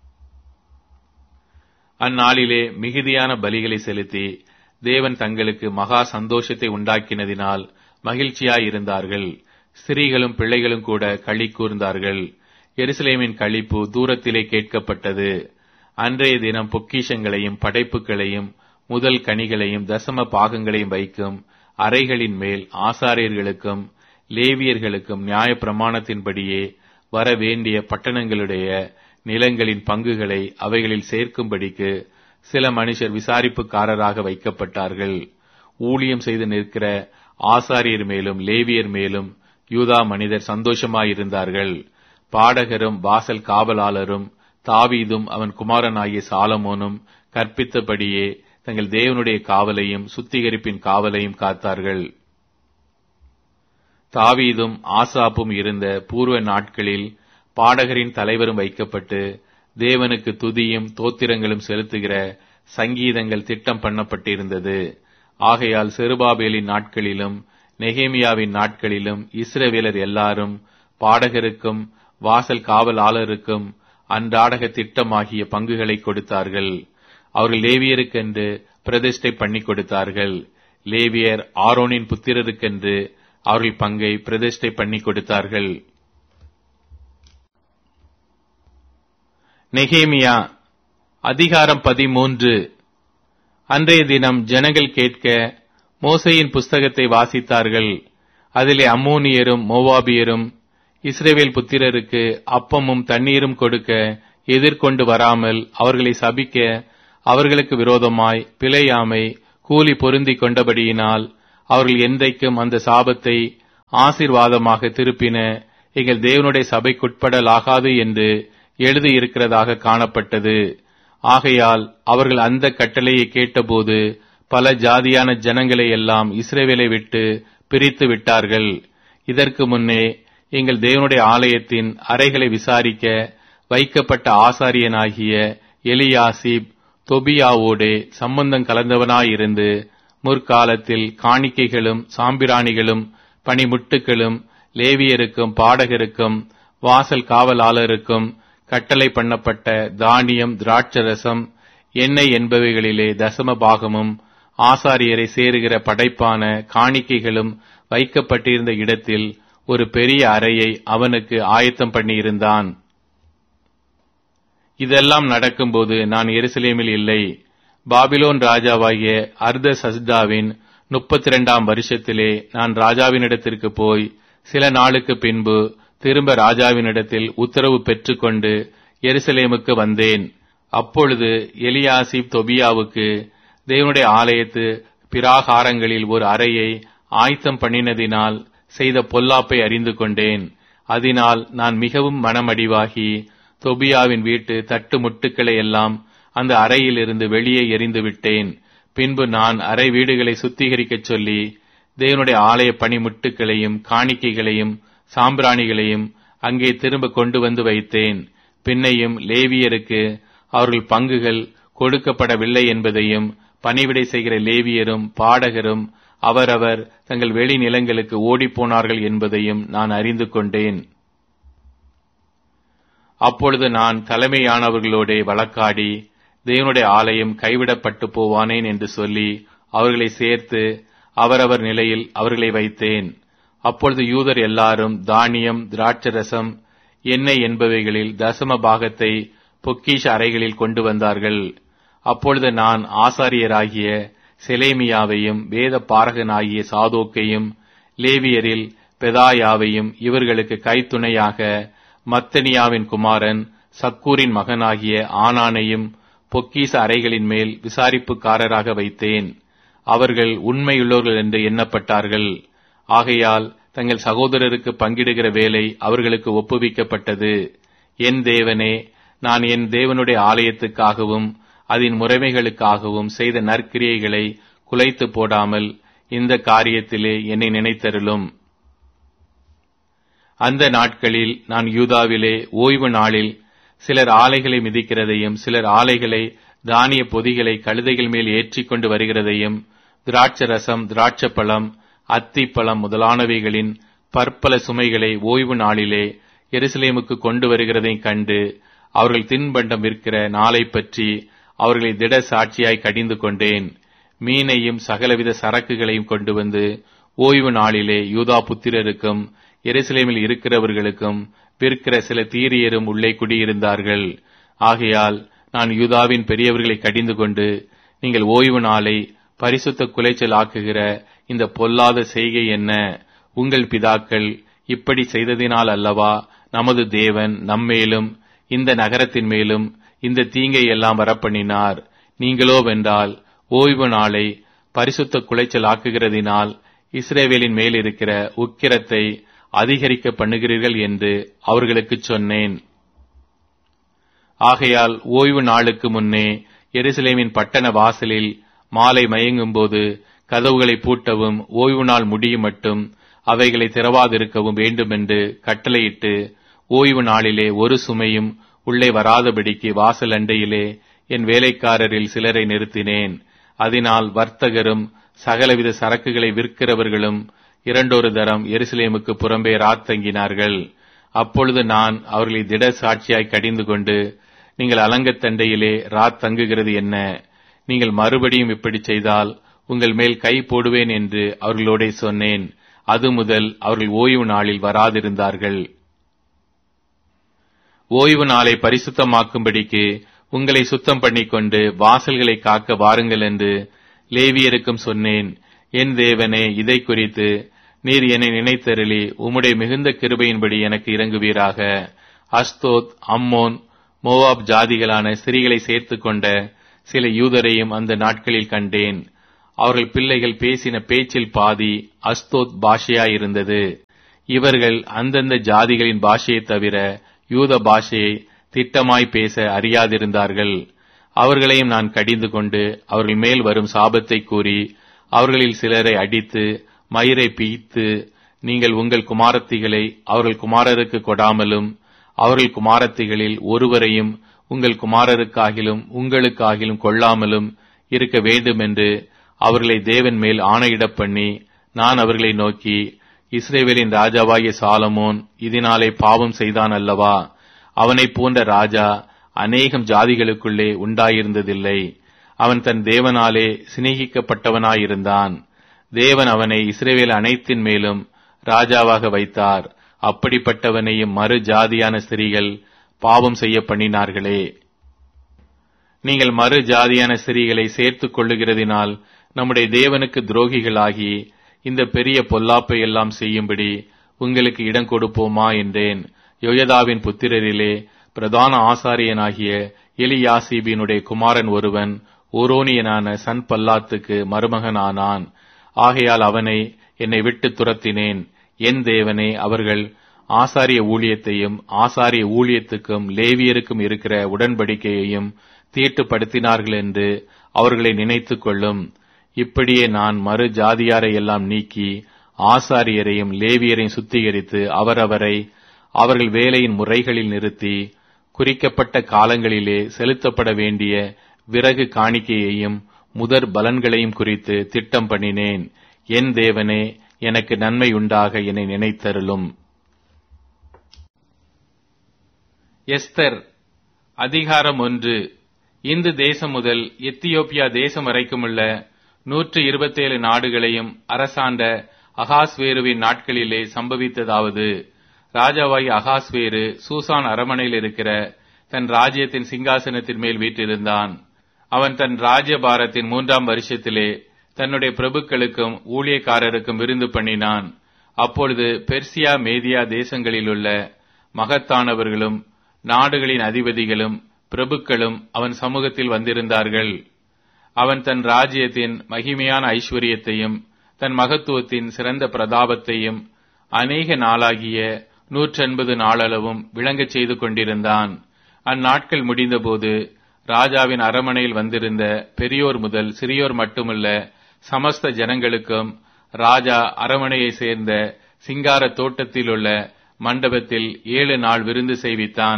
அந்நாளிலே மிகுதியான பலிகளை செலுத்தி தேவன் தங்களுக்கு மகா சந்தோஷத்தை உண்டாக்கினதினால் மகிழ்ச்சியாயிருந்தார்கள் ஸ்திரீகளும் பிள்ளைகளும் கூட களி கூர்ந்தார்கள் எருசலேமின் களிப்பு தூரத்திலே கேட்கப்பட்டது அன்றைய தினம் பொக்கிஷங்களையும் படைப்புகளையும் முதல் கனிகளையும் தசம பாகங்களையும் வைக்கும் அறைகளின் மேல் ஆசாரியர்களுக்கும் லேவியர்களுக்கும் நியாய பிரமாணத்தின்படியே வர வேண்டிய பட்டணங்களுடைய நிலங்களின் பங்குகளை அவைகளில் சேர்க்கும்படிக்கு சில மனுஷர் விசாரிப்புக்காரராக வைக்கப்பட்டார்கள் ஊழியம் செய்து நிற்கிற ஆசாரியர் மேலும் லேவியர் மேலும் யூதா மனிதர் சந்தோஷமாயிருந்தார்கள் பாடகரும் வாசல் காவலாளரும் தாவீதும் அவன் குமாரனாகிய சாலமோனும் கற்பித்தபடியே தங்கள் தேவனுடைய காவலையும் சுத்திகரிப்பின் காவலையும் காத்தார்கள் தாவீதும் ஆசாப்பும் இருந்த பூர்வ நாட்களில் பாடகரின் தலைவரும் வைக்கப்பட்டு தேவனுக்கு துதியும் தோத்திரங்களும் செலுத்துகிற சங்கீதங்கள் திட்டம் பண்ணப்பட்டிருந்தது ஆகையால் செருபாபேலின் நாட்களிலும் நெகேமியாவின் நாட்களிலும் இஸ்ரவேலர் எல்லாரும் பாடகருக்கும் வாசல் காவலாளருக்கும் அன்றாடக திட்டமாகிய பங்குகளை கொடுத்தார்கள் அவர்கள் லேவியருக்கென்று பிரதிஷ்டை பண்ணி கொடுத்தார்கள் லேவியர் ஆரோனின் புத்திரருக்கென்று அவர்கள் பங்கை பிரதிஷ்டை பண்ணி கொடுத்தார்கள் நெகேமியா அதிகாரம் பதிமூன்று அன்றைய தினம் ஜனங்கள் கேட்க மோசையின் புஸ்தகத்தை வாசித்தார்கள் அதிலே அம்மோனியரும் மோவாபியரும் இஸ்ரேவேல் புத்திரருக்கு அப்பமும் தண்ணீரும் கொடுக்க எதிர்கொண்டு வராமல் அவர்களை சபிக்க அவர்களுக்கு விரோதமாய் பிழையாமை கூலி பொருந்திக் கொண்டபடியினால் அவர்கள் என்றைக்கும் அந்த சாபத்தை ஆசீர்வாதமாக திருப்பின எங்கள் தேவனுடைய சபைக்குட்படலாகாது என்று எழுதியிருக்கிறதாக காணப்பட்டது ஆகையால் அவர்கள் அந்த கட்டளையை கேட்டபோது பல ஜாதியான ஜனங்களை எல்லாம் இஸ்ரேவேலை விட்டு பிரித்து விட்டார்கள் இதற்கு முன்னே எங்கள் தேவனுடைய ஆலயத்தின் அறைகளை விசாரிக்க வைக்கப்பட்ட ஆசாரியனாகிய எலியாசிப் தொபியாவோடே சம்பந்தம் கலந்தவனாயிருந்து முற்காலத்தில் காணிக்கைகளும் சாம்பிராணிகளும் பணிமுட்டுகளும் லேவியருக்கும் பாடகருக்கும் வாசல் காவலாளருக்கும் கட்டளை பண்ணப்பட்ட தானியம் திராட்சரசம் எண்ணெய் என்பவைகளிலே தசம பாகமும் ஆசாரியரை சேருகிற படைப்பான காணிக்கைகளும் வைக்கப்பட்டிருந்த இடத்தில் ஒரு பெரிய அறையை அவனுக்கு ஆயத்தம் பண்ணியிருந்தான் இதெல்லாம் நடக்கும்போது நான் எருசலேமில் இல்லை பாபிலோன் ராஜாவாகிய அர்த சஸ்தாவின் முப்பத்தி இரண்டாம் வருஷத்திலே நான் ராஜாவினிடத்திற்கு போய் சில நாளுக்கு பின்பு திரும்ப ராஜாவினிடத்தில் உத்தரவு பெற்றுக்கொண்டு எருசலேமுக்கு வந்தேன் அப்பொழுது எலியாசிப் தொபியாவுக்கு தேவனுடைய ஆலயத்து பிராகாரங்களில் ஒரு அறையை ஆயத்தம் பண்ணினதினால் செய்த பொல்லாப்பை அறிந்து கொண்டேன் அதனால் நான் மிகவும் மனமடிவாகி தொபியாவின் வீட்டு தட்டு முட்டுக்களை எல்லாம் அந்த அறையிலிருந்து வெளியே எறிந்து விட்டேன் பின்பு நான் அறை வீடுகளை சுத்திகரிக்கச் சொல்லி தேவனுடைய ஆலய பணிமுட்டுகளையும் காணிக்கைகளையும் சாம்பிராணிகளையும் அங்கே திரும்ப கொண்டு வந்து வைத்தேன் பின்னையும் லேவியருக்கு அவர்கள் பங்குகள் கொடுக்கப்படவில்லை என்பதையும் பணிவிடை செய்கிற லேவியரும் பாடகரும் அவரவர் தங்கள் வெளி நிலங்களுக்கு ஓடிப்போனார்கள் என்பதையும் நான் அறிந்து கொண்டேன் அப்பொழுது நான் தலைமையானவர்களோடே வழக்காடி தேவனுடைய ஆலயம் கைவிடப்பட்டு போவானேன் என்று சொல்லி அவர்களை சேர்த்து அவரவர் நிலையில் அவர்களை வைத்தேன் அப்பொழுது யூதர் எல்லாரும் தானியம் திராட்சரசம் எண்ணெய் என்பவைகளில் தசம பாகத்தை பொக்கிஷ அறைகளில் கொண்டு வந்தார்கள் அப்பொழுது நான் ஆசாரியராகிய செலேமியாவையும் வேத பாரகனாகிய சாதோக்கையும் லேவியரில் பெதாயாவையும் இவர்களுக்கு கைத்துணையாக மத்தனியாவின் குமாரன் சக்கூரின் மகனாகிய ஆனானையும் பொக்கீச அறைகளின் மேல் விசாரிப்புக்காரராக வைத்தேன் அவர்கள் உண்மையுள்ளவர்கள் என்று எண்ணப்பட்டார்கள் ஆகையால் தங்கள் சகோதரருக்கு பங்கிடுகிற வேலை அவர்களுக்கு ஒப்புவிக்கப்பட்டது என் தேவனே நான் என் தேவனுடைய ஆலயத்துக்காகவும் அதன் முறைமைகளுக்காகவும் செய்த நற்கிரியைகளை குலைத்து போடாமல் இந்த காரியத்திலே என்னை நினைத்தருளும் அந்த நாட்களில் நான் யூதாவிலே ஓய்வு நாளில் சிலர் ஆலைகளை மிதிக்கிறதையும் சிலர் ஆலைகளை தானிய பொதிகளை கழுதைகள் மேல் ஏற்றிக்கொண்டு வருகிறதையும் திராட்சரசம் திராட்சப்பழம் அத்திப்பழம் முதலானவைகளின் பற்பல சுமைகளை ஓய்வு நாளிலே எருசலேமுக்கு கொண்டு வருகிறதையும் கண்டு அவர்கள் தின்பண்டம் விற்கிற நாளை பற்றி அவர்களை திட சாட்சியாய் கடிந்து கொண்டேன் மீனையும் சகலவித சரக்குகளையும் கொண்டு வந்து ஓய்வு நாளிலே யூதா புத்திரருக்கும் எருசலேமில் இருக்கிறவர்களுக்கும் விற்கிற சில தீரியரும் உள்ளே குடியிருந்தார்கள் ஆகையால் நான் யூதாவின் பெரியவர்களை கடிந்து கொண்டு நீங்கள் ஓய்வு நாளை பரிசுத்த குலைச்சல் ஆக்குகிற இந்த பொல்லாத செய்கை என்ன உங்கள் பிதாக்கள் இப்படி செய்ததினால் அல்லவா நமது தேவன் நம்மேலும் இந்த நகரத்தின் மேலும் இந்த தீங்கை எல்லாம் வரப்பண்ணினார் நீங்களோ வென்றால் ஓய்வு நாளை பரிசுத்த குலைச்சல் ஆக்குகிறதினால் இஸ்ரேவேலின் மேல் இருக்கிற உக்கிரத்தை அதிகரிக்க பண்ணுகிறீர்கள் என்று அவர்களுக்கு சொன்னேன் ஆகையால் ஓய்வு நாளுக்கு முன்னே எருசலேமின் பட்டண வாசலில் மாலை மயங்கும்போது கதவுகளை பூட்டவும் ஓய்வு நாள் முடியும் மட்டும் அவைகளை திறவாதிருக்கவும் வேண்டுமென்று கட்டளையிட்டு ஓய்வு நாளிலே ஒரு சுமையும் உள்ளே வராதபடிக்கு வாசல் அண்டையிலே என் வேலைக்காரரில் சிலரை நிறுத்தினேன் அதனால் வர்த்தகரும் சகலவித சரக்குகளை விற்கிறவர்களும் இரண்டொரு தரம் எருசலேமுக்கு புறம்பே ராத்தங்கினார்கள் அப்பொழுது நான் அவர்களை திட சாட்சியாய் கடிந்து கொண்டு நீங்கள் அலங்கத்தண்டையிலே ராத் தங்குகிறது என்ன நீங்கள் மறுபடியும் இப்படி செய்தால் உங்கள் மேல் கை போடுவேன் என்று அவர்களோடே சொன்னேன் அது முதல் அவர்கள் ஓய்வு நாளில் வராதிருந்தார்கள் ஓய்வு நாளை பரிசுத்தமாக்கும்படிக்கு உங்களை சுத்தம் பண்ணிக்கொண்டு வாசல்களை காக்க வாருங்கள் என்று லேவியருக்கும் சொன்னேன் என் தேவனே இதை குறித்து நீர் என்னை நினைத்தருளி உம்முடைய மிகுந்த கிருபையின்படி எனக்கு இறங்குவீராக அஸ்தோத் அம்மோன் மோவாப் ஜாதிகளான ஸ்திரீகளை சேர்த்து கொண்ட சில யூதரையும் அந்த நாட்களில் கண்டேன் அவர்கள் பிள்ளைகள் பேசின பேச்சில் பாதி அஸ்தோத் பாஷையாயிருந்தது இவர்கள் அந்தந்த ஜாதிகளின் பாஷையைத் தவிர யூத பாஷையை திட்டமாய் பேச அறியாதிருந்தார்கள் அவர்களையும் நான் கடிந்து கொண்டு அவர்கள் மேல் வரும் சாபத்தை கூறி அவர்களில் சிலரை அடித்து மயிரை பீய்த்து நீங்கள் உங்கள் குமாரத்திகளை அவர்கள் குமாரருக்கு கொடாமலும் அவர்கள் குமாரத்திகளில் ஒருவரையும் உங்கள் குமாரருக்காகிலும் உங்களுக்காகிலும் கொள்ளாமலும் இருக்க வேண்டும் என்று அவர்களை தேவன் மேல் ஆணையிடப் பண்ணி நான் அவர்களை நோக்கி இஸ்ரேவேலின் ராஜாவாகிய சாலமோன் இதனாலே பாவம் செய்தான் அல்லவா அவனைப் போன்ற ராஜா அநேகம் ஜாதிகளுக்குள்ளே உண்டாயிருந்ததில்லை அவன் தன் தேவனாலே சிநேகிக்கப்பட்டவனாயிருந்தான் தேவன் அவனை இஸ்ரேவேல் அனைத்தின் மேலும் ராஜாவாக வைத்தார் அப்படிப்பட்டவனையும் மறு ஜாதியான ஸ்திரீகள் பாவம் செய்ய பண்ணினார்களே நீங்கள் மறு ஜாதியான ஸ்திரீகளை சேர்த்துக் கொள்ளுகிறதினால் நம்முடைய தேவனுக்கு துரோகிகளாகி இந்த பெரிய பொல்லாப்பை எல்லாம் செய்யும்படி உங்களுக்கு இடம் கொடுப்போமா என்றேன் யோயதாவின் புத்திரரிலே பிரதான ஆசாரியனாகிய எலியாசிபினுடைய குமாரன் ஒருவன் ஊரோனியனான சன் பல்லாத்துக்கு மருமகனானான் ஆகையால் அவனை என்னை விட்டு துரத்தினேன் என் தேவனே அவர்கள் ஆசாரிய ஊழியத்தையும் ஆசாரிய ஊழியத்துக்கும் லேவியருக்கும் இருக்கிற உடன்படிக்கையையும் தீட்டுப்படுத்தினார்கள் என்று அவர்களை நினைத்துக் கொள்ளும் இப்படியே நான் மறு ஜாதியாரை எல்லாம் நீக்கி ஆசாரியரையும் லேவியரையும் சுத்திகரித்து அவரவரை அவர்கள் வேலையின் முறைகளில் நிறுத்தி குறிக்கப்பட்ட காலங்களிலே செலுத்தப்பட வேண்டிய விறகு காணிக்கையையும் முதற் பலன்களையும் குறித்து திட்டம் பண்ணினேன் என் தேவனே எனக்கு நன்மை உண்டாக என்னை நினைத்தருளும் எஸ்தர் அதிகாரம் ஒன்று இந்து தேசம் முதல் எத்தியோப்பியா தேசம் வரைக்குமுள்ள நூற்று இருபத்தேழு நாடுகளையும் அரசாண்ட அகாஸ்வேருவின் நாட்களிலே சம்பவித்ததாவது ராஜாவாய் அகாஸ்வேரு சூசான் அரமனையில் இருக்கிற தன் ராஜ்யத்தின் சிங்காசனத்தின் மேல் வீற்றிருந்தான் அவன் தன் ராஜ்யபாரத்தின் மூன்றாம் வருஷத்திலே தன்னுடைய பிரபுக்களுக்கும் ஊழியக்காரருக்கும் விருந்து பண்ணினான் அப்பொழுது பெர்சியா மேதியா தேசங்களிலுள்ள மகத்தானவர்களும் நாடுகளின் அதிபதிகளும் பிரபுக்களும் அவன் சமூகத்தில் வந்திருந்தார்கள் அவன் தன் ராஜ்யத்தின் மகிமையான ஐஸ்வர்யத்தையும் தன் மகத்துவத்தின் சிறந்த பிரதாபத்தையும் அநேக நாளாகிய நூற்றெண்பது நாளளவும் விளங்கச் செய்து கொண்டிருந்தான் அந்நாட்கள் முடிந்தபோது ராஜாவின் அரமனையில் வந்திருந்த பெரியோர் முதல் சிறியோர் மட்டுமல்ல சமஸ்த ஜனங்களுக்கும் ராஜா அரமனையை சேர்ந்த சிங்கார தோட்டத்தில் உள்ள மண்டபத்தில் ஏழு நாள் விருந்து செய்வித்தான்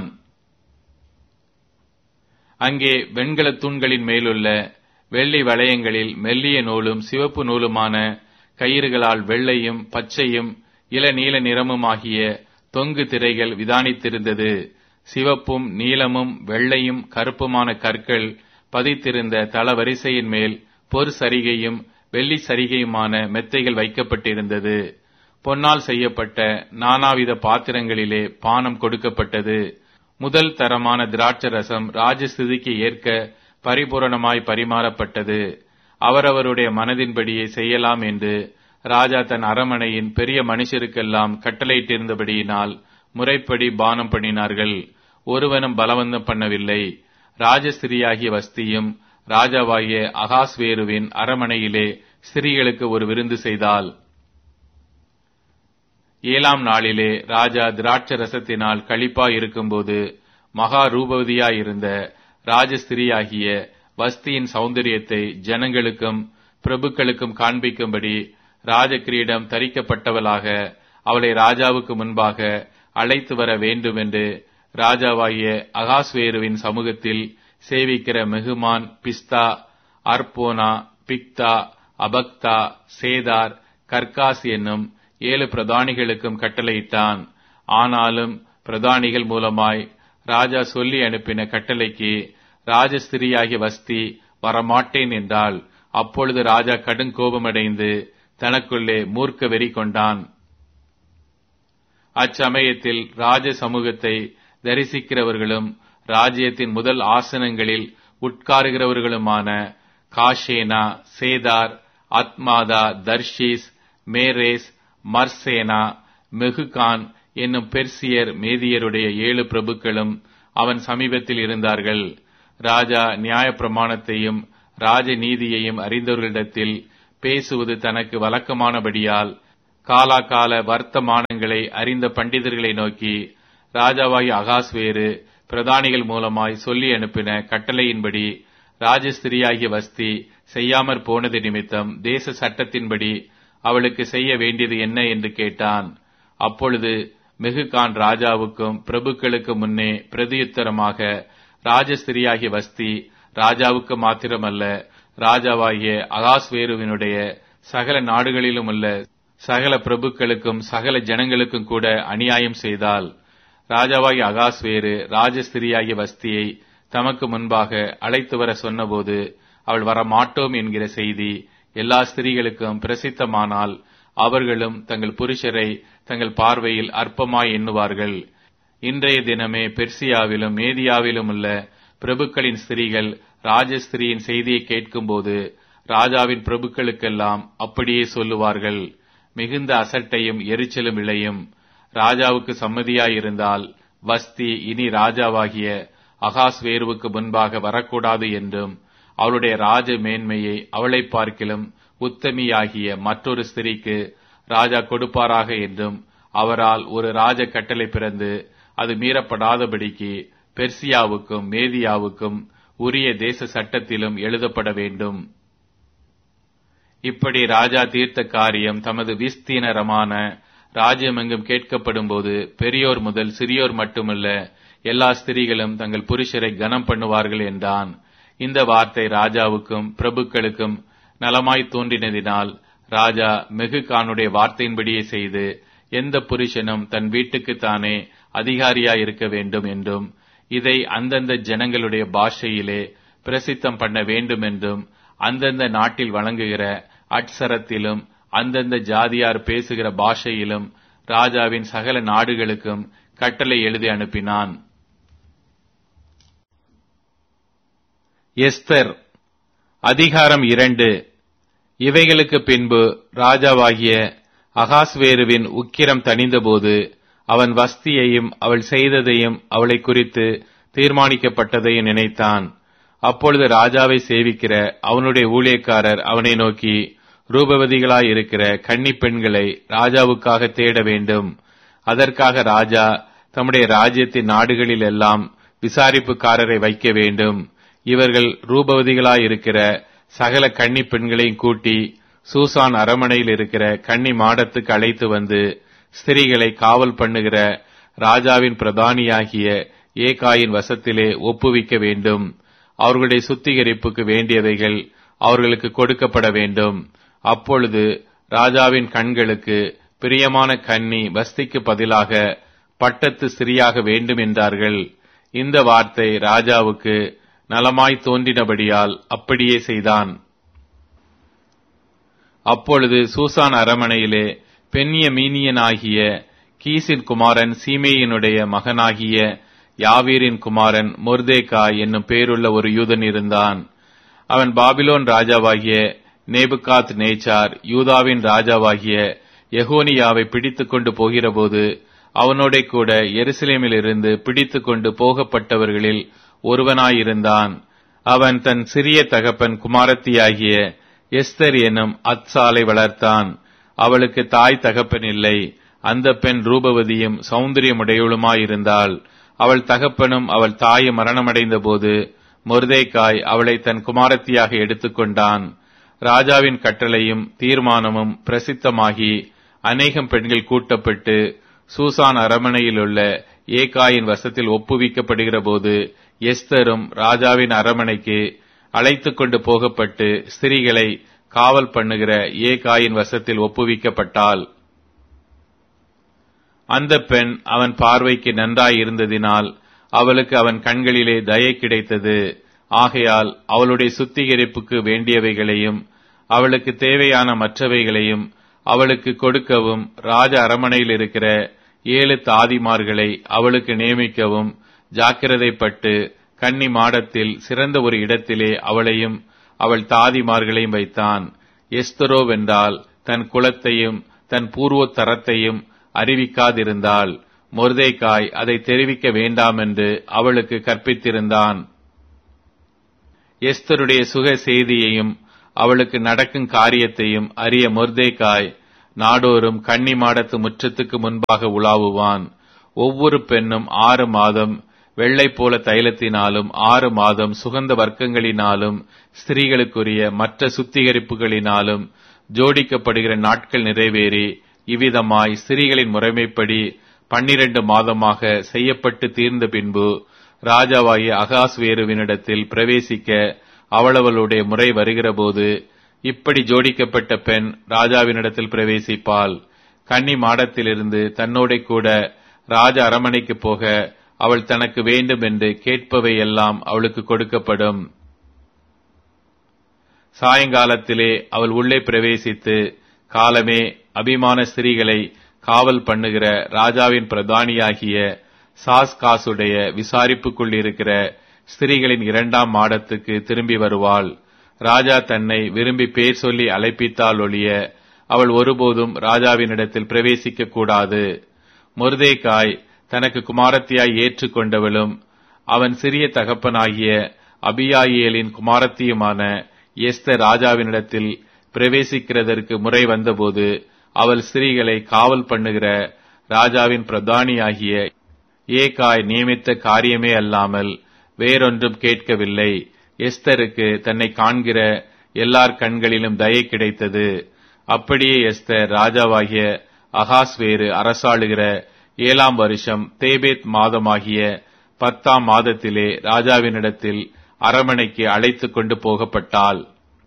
அங்கே வெண்கல தூண்களின் மேலுள்ள வெள்ளி வளையங்களில் மெல்லிய நூலும் சிவப்பு நூலுமான கயிறுகளால் வெள்ளையும் பச்சையும் இளநீல நிறமுமாகிய தொங்கு திரைகள் விதானித்திருந்தது சிவப்பும் நீலமும் வெள்ளையும் கருப்புமான கற்கள் பதித்திருந்த தளவரிசையின் மேல் பொற் சரிகையும் வெள்ளி சரிகையுமான மெத்தைகள் வைக்கப்பட்டிருந்தது பொன்னால் செய்யப்பட்ட நானாவித பாத்திரங்களிலே பானம் கொடுக்கப்பட்டது முதல் தரமான திராட்ச ரசம் ராஜஸ்திதிக்கு ஏற்க பரிபூரணமாய் பரிமாறப்பட்டது அவரவருடைய மனதின்படியே செய்யலாம் என்று ராஜா தன் அரமனையின் பெரிய மனுஷருக்கெல்லாம் கட்டளையிட்டிருந்தபடியினால் முறைப்படி பானம் பண்ணினார்கள் ஒருவனும் பலவந்தம் பண்ணவில்லை ராஜஸ்திரியாகிய வஸ்தியும் ராஜாவாகிய அகாஸ்வேருவின் அரமனையிலே ஸ்திரீகளுக்கு ஒரு விருந்து செய்தாள் ஏழாம் நாளிலே ராஜா திராட்ச ரசத்தினால் களிப்பா இருக்கும்போது மகா ரூபவதியாயிருந்த ராஜஸ்திரியாகிய வஸ்தியின் சௌந்தரியத்தை ஜனங்களுக்கும் பிரபுக்களுக்கும் காண்பிக்கும்படி ராஜகிரீடம் தரிக்கப்பட்டவளாக அவளை ராஜாவுக்கு முன்பாக அழைத்து வர வேண்டும் என்று ராஜாவாகிய அகாஸ்வேருவின் சமூகத்தில் சேவிக்கிற மெகுமான் பிஸ்தா அர்போனா பிக்தா அபக்தா சேதார் கர்காஸ் என்னும் ஏழு பிரதானிகளுக்கும் கட்டளையிட்டான் ஆனாலும் பிரதானிகள் மூலமாய் ராஜா சொல்லி அனுப்பின கட்டளைக்கு ராஜஸ்திரியாகிய வஸ்தி வரமாட்டேன் என்றால் அப்பொழுது ராஜா கடுங்கோபமடைந்து தனக்குள்ளே மூர்க்க வெறி கொண்டான் அச்சமயத்தில் ராஜ சமூகத்தை தரிசிக்கிறவர்களும் ராஜ்யத்தின் முதல் ஆசனங்களில் உட்காருகிறவர்களுமான காஷேனா சேதார் அத்மாதா தர்ஷீஸ் மேரேஸ் மர்சேனா மெகுகான் என்னும் பெர்சியர் மேதியருடைய ஏழு பிரபுக்களும் அவன் சமீபத்தில் இருந்தார்கள் ராஜா நியாய பிரமாணத்தையும் ராஜ நீதியையும் அறிந்தவர்களிடத்தில் பேசுவது தனக்கு வழக்கமானபடியால் காலாகால வர்த்தமானங்களை அறிந்த பண்டிதர்களை நோக்கி ராஜாவாகி அகாஸ்வேறு பிரதானிகள் மூலமாய் சொல்லி அனுப்பின கட்டளையின்படி ராஜஸ்திரியாகிய வஸ்தி செய்யாமற் போனது நிமித்தம் தேச சட்டத்தின்படி அவளுக்கு செய்ய வேண்டியது என்ன என்று கேட்டான் அப்பொழுது மெகுகான் ராஜாவுக்கும் பிரபுக்களுக்கு முன்னே பிரதியுத்தரமாக ராஜஸ்திரியாகிய வஸ்தி ராஜாவுக்கு மாத்திரமல்ல ராஜாவாகிய அகாஸ்வேருவினுடைய சகல நாடுகளிலும் உள்ள சகல பிரபுக்களுக்கும் சகல ஜனங்களுக்கும் கூட அநியாயம் செய்தால் ராஜாவாகி அகாஸ்வேரு ராஜஸ்திரியாகிய வஸ்தியை தமக்கு முன்பாக அழைத்து வர சொன்னபோது அவள் வர மாட்டோம் என்கிற செய்தி எல்லா ஸ்திரீகளுக்கும் பிரசித்தமானால் அவர்களும் தங்கள் புருஷரை தங்கள் பார்வையில் அற்பமாய் எண்ணுவார்கள் இன்றைய தினமே பெர்சியாவிலும் மேதியாவிலும் உள்ள பிரபுக்களின் ஸ்திரீகள் ராஜஸ்திரியின் செய்தியை கேட்கும்போது ராஜாவின் பிரபுக்களுக்கெல்லாம் அப்படியே சொல்லுவார்கள் மிகுந்த அசட்டையும் எரிச்சலும் விளையும் ராஜாவுக்கு சம்மதியாயிருந்தால் வஸ்தி இனி ராஜாவாகிய அகாஸ்வேருவுக்கு முன்பாக வரக்கூடாது என்றும் அவளுடைய ராஜ மேன்மையை அவளை பார்க்கிலும் உத்தமியாகிய மற்றொரு ஸ்திரீக்கு ராஜா கொடுப்பாராக என்றும் அவரால் ஒரு ராஜ கட்டளை பிறந்து அது மீறப்படாதபடிக்கு பெர்சியாவுக்கும் மேதியாவுக்கும் உரிய தேச சட்டத்திலும் எழுதப்பட வேண்டும் இப்படி ராஜா தீர்த்த காரியம் தமது விஸ்தீனரமான ராஜ்யமெங்கும் கேட்கப்படும்போது பெரியோர் முதல் சிறியோர் மட்டுமல்ல எல்லா ஸ்திரீகளும் தங்கள் புருஷரை கனம் பண்ணுவார்கள் என்றான் இந்த வார்த்தை ராஜாவுக்கும் பிரபுக்களுக்கும் நலமாய் தோன்றினதினால் ராஜா மெகுகானுடைய வார்த்தையின்படியே செய்து எந்த புருஷனும் தன் வீட்டுக்கு தானே அதிகாரியாய் இருக்க வேண்டும் என்றும் இதை அந்தந்த ஜனங்களுடைய பாஷையிலே பிரசித்தம் பண்ண வேண்டும் என்றும் அந்தந்த நாட்டில் வழங்குகிற அட்சரத்திலும் அந்தந்த ஜாதியார் பேசுகிற பாஷையிலும் ராஜாவின் சகல நாடுகளுக்கும் கட்டளை எழுதி அனுப்பினான் எஸ்தர் அதிகாரம் இரண்டு இவைகளுக்கு பின்பு ராஜாவாகிய அகாஸ்வேருவின் உக்கிரம் தணிந்தபோது அவன் வஸ்தியையும் அவள் செய்ததையும் அவளை குறித்து தீர்மானிக்கப்பட்டதையும் நினைத்தான் அப்பொழுது ராஜாவை சேவிக்கிற அவனுடைய ஊழியக்காரர் அவனை நோக்கி ரூபவதிகளாயிருக்கிற கன்னி பெண்களை ராஜாவுக்காக தேட வேண்டும் அதற்காக ராஜா தம்முடைய ராஜ்யத்தின் நாடுகளில் எல்லாம் விசாரிப்புக்காரரை வைக்க வேண்டும் இவர்கள் ரூபவதிகளாயிருக்கிற சகல கன்னி பெண்களையும் கூட்டி சூசான் அரமனையில் இருக்கிற கன்னி மாடத்துக்கு அழைத்து வந்து ஸ்திரீகளை காவல் பண்ணுகிற ராஜாவின் பிரதானியாகிய ஏகாயின் வசத்திலே ஒப்புவிக்க வேண்டும் அவர்களுடைய சுத்திகரிப்புக்கு வேண்டியவைகள் அவர்களுக்கு கொடுக்கப்பட வேண்டும் அப்பொழுது ராஜாவின் கண்களுக்கு பிரியமான கன்னி வஸ்திக்கு பதிலாக பட்டத்து ஸ்திரியாக வேண்டும் என்றார்கள் இந்த வார்த்தை ராஜாவுக்கு நலமாய் தோன்றினபடியால் அப்படியே செய்தான் அப்பொழுது சூசான் அரமனையிலே பெண்ணிய மீனியனாகிய கீசின் குமாரன் சீமேயினுடைய மகனாகிய யாவீரின் குமாரன் மொர்தேகா என்னும் பேருள்ள ஒரு யூதன் இருந்தான் அவன் பாபிலோன் ராஜாவாகிய நேபுகாத் நேச்சார் யூதாவின் ராஜாவாகிய எகோனியாவை பிடித்துக் கொண்டு போகிறபோது அவனோட கூட எருசலேமிலிருந்து பிடித்துக் கொண்டு போகப்பட்டவர்களில் ஒருவனாயிருந்தான் அவன் தன் சிறிய தகப்பன் குமாரத்தியாகிய எஸ்தர் எனும் அத்சாலை வளர்த்தான் அவளுக்கு தாய் தகப்பன் இல்லை அந்த பெண் ரூபவதியும் சௌந்தரியமுடையவளுமாயிருந்தாள் அவள் தகப்பனும் அவள் தாயும் மரணமடைந்த போது மொர்தேக்காய் அவளை தன் குமாரத்தியாக எடுத்துக்கொண்டான் ராஜாவின் கட்டளையும் தீர்மானமும் பிரசித்தமாகி அநேகம் பெண்கள் கூட்டப்பட்டு சூசான் அரமனையில் உள்ள ஏகாயின் வசத்தில் ஒப்புவிக்கப்படுகிற போது எஸ்தரும் ராஜாவின் அரமனைக்கு அழைத்து கொண்டு போகப்பட்டு ஸ்திரீகளை காவல் பண்ணுகிற ஏகாயின் வசத்தில் ஒப்புவிக்கப்பட்டாள் அந்த பெண் அவன் பார்வைக்கு நன்றாயிருந்ததினால் அவளுக்கு அவன் கண்களிலே தயை கிடைத்தது ஆகையால் அவளுடைய சுத்திகரிப்புக்கு வேண்டியவைகளையும் அவளுக்கு தேவையான மற்றவைகளையும் அவளுக்கு கொடுக்கவும் ராஜ அரமனையில் இருக்கிற ஏழு தாதிமார்களை அவளுக்கு நியமிக்கவும் ஜாக்கிரதைப்பட்டு கன்னி மாடத்தில் சிறந்த ஒரு இடத்திலே அவளையும் அவள் தாதிமார்களையும் வைத்தான் எஸ்தரோவென்றால் தன் குலத்தையும் தன் பூர்வோத்தரத்தையும் அறிவிக்காதிருந்தால் மொர்தேக்காய் அதை தெரிவிக்க வேண்டாம் என்று அவளுக்கு கற்பித்திருந்தான் எஸ்தருடைய சுக செய்தியையும் அவளுக்கு நடக்கும் காரியத்தையும் அறிய மொர்தேகாய் நாடோறும் கன்னி மாடத்து முற்றத்துக்கு முன்பாக உலாவுவான் ஒவ்வொரு பெண்ணும் ஆறு மாதம் வெள்ளை போல தைலத்தினாலும் ஆறு மாதம் சுகந்த வர்க்கங்களினாலும் ஸ்திரீகளுக்குரிய மற்ற சுத்திகரிப்புகளினாலும் ஜோடிக்கப்படுகிற நாட்கள் நிறைவேறி இவ்விதமாய் ஸ்திரீகளின் முறைமைப்படி பன்னிரண்டு மாதமாக செய்யப்பட்டு தீர்ந்த பின்பு ராஜாவாகிய அகாஸ்வேருவினிடத்தில் பிரவேசிக்க அவளவளுடைய முறை வருகிறபோது இப்படி ஜோடிக்கப்பட்ட பெண் ராஜாவினிடத்தில் பிரவேசிப்பாள் கன்னி மாடத்திலிருந்து தன்னோட கூட ராஜ அரமனைக்கு போக அவள் தனக்கு வேண்டும் என்று கேட்பவை எல்லாம் அவளுக்கு கொடுக்கப்படும் சாயங்காலத்திலே அவள் உள்ளே பிரவேசித்து காலமே அபிமான ஸ்திரீகளை காவல் பண்ணுகிற ராஜாவின் பிரதானியாகிய சாஸ்காசுடைய விசாரிப்புக்குள் இருக்கிற ஸ்திரீகளின் இரண்டாம் மாடத்துக்கு திரும்பி வருவாள் ராஜா தன்னை விரும்பி பேர் சொல்லி அழைப்பித்தால் ஒழிய அவள் ஒருபோதும் ராஜாவினிடத்தில் பிரவேசிக்க கூடாது மொர்தேகாய் தனக்கு குமாரத்தியாய் ஏற்றுக்கொண்டவளும் அவன் சிறிய தகப்பனாகிய அபியாயேலின் குமாரத்தியுமான எஸ்தர் ராஜாவினிடத்தில் பிரவேசிக்கிறதற்கு முறை வந்தபோது அவள் ஸ்திரீகளை காவல் பண்ணுகிற ராஜாவின் பிரதானியாகிய ஏகாய் நியமித்த காரியமே அல்லாமல் வேறொன்றும் கேட்கவில்லை எஸ்தருக்கு தன்னை காண்கிற எல்லார் கண்களிலும் தயை கிடைத்தது அப்படியே எஸ்தர் ராஜாவாகிய அகாஸ்வேறு அரசாளுகிற ஏழாம் வருஷம் தேபேத் மாதமாகிய பத்தாம் மாதத்திலே ராஜாவினிடத்தில் அரமனைக்கு அழைத்துக் கொண்டு போகப்பட்டாள்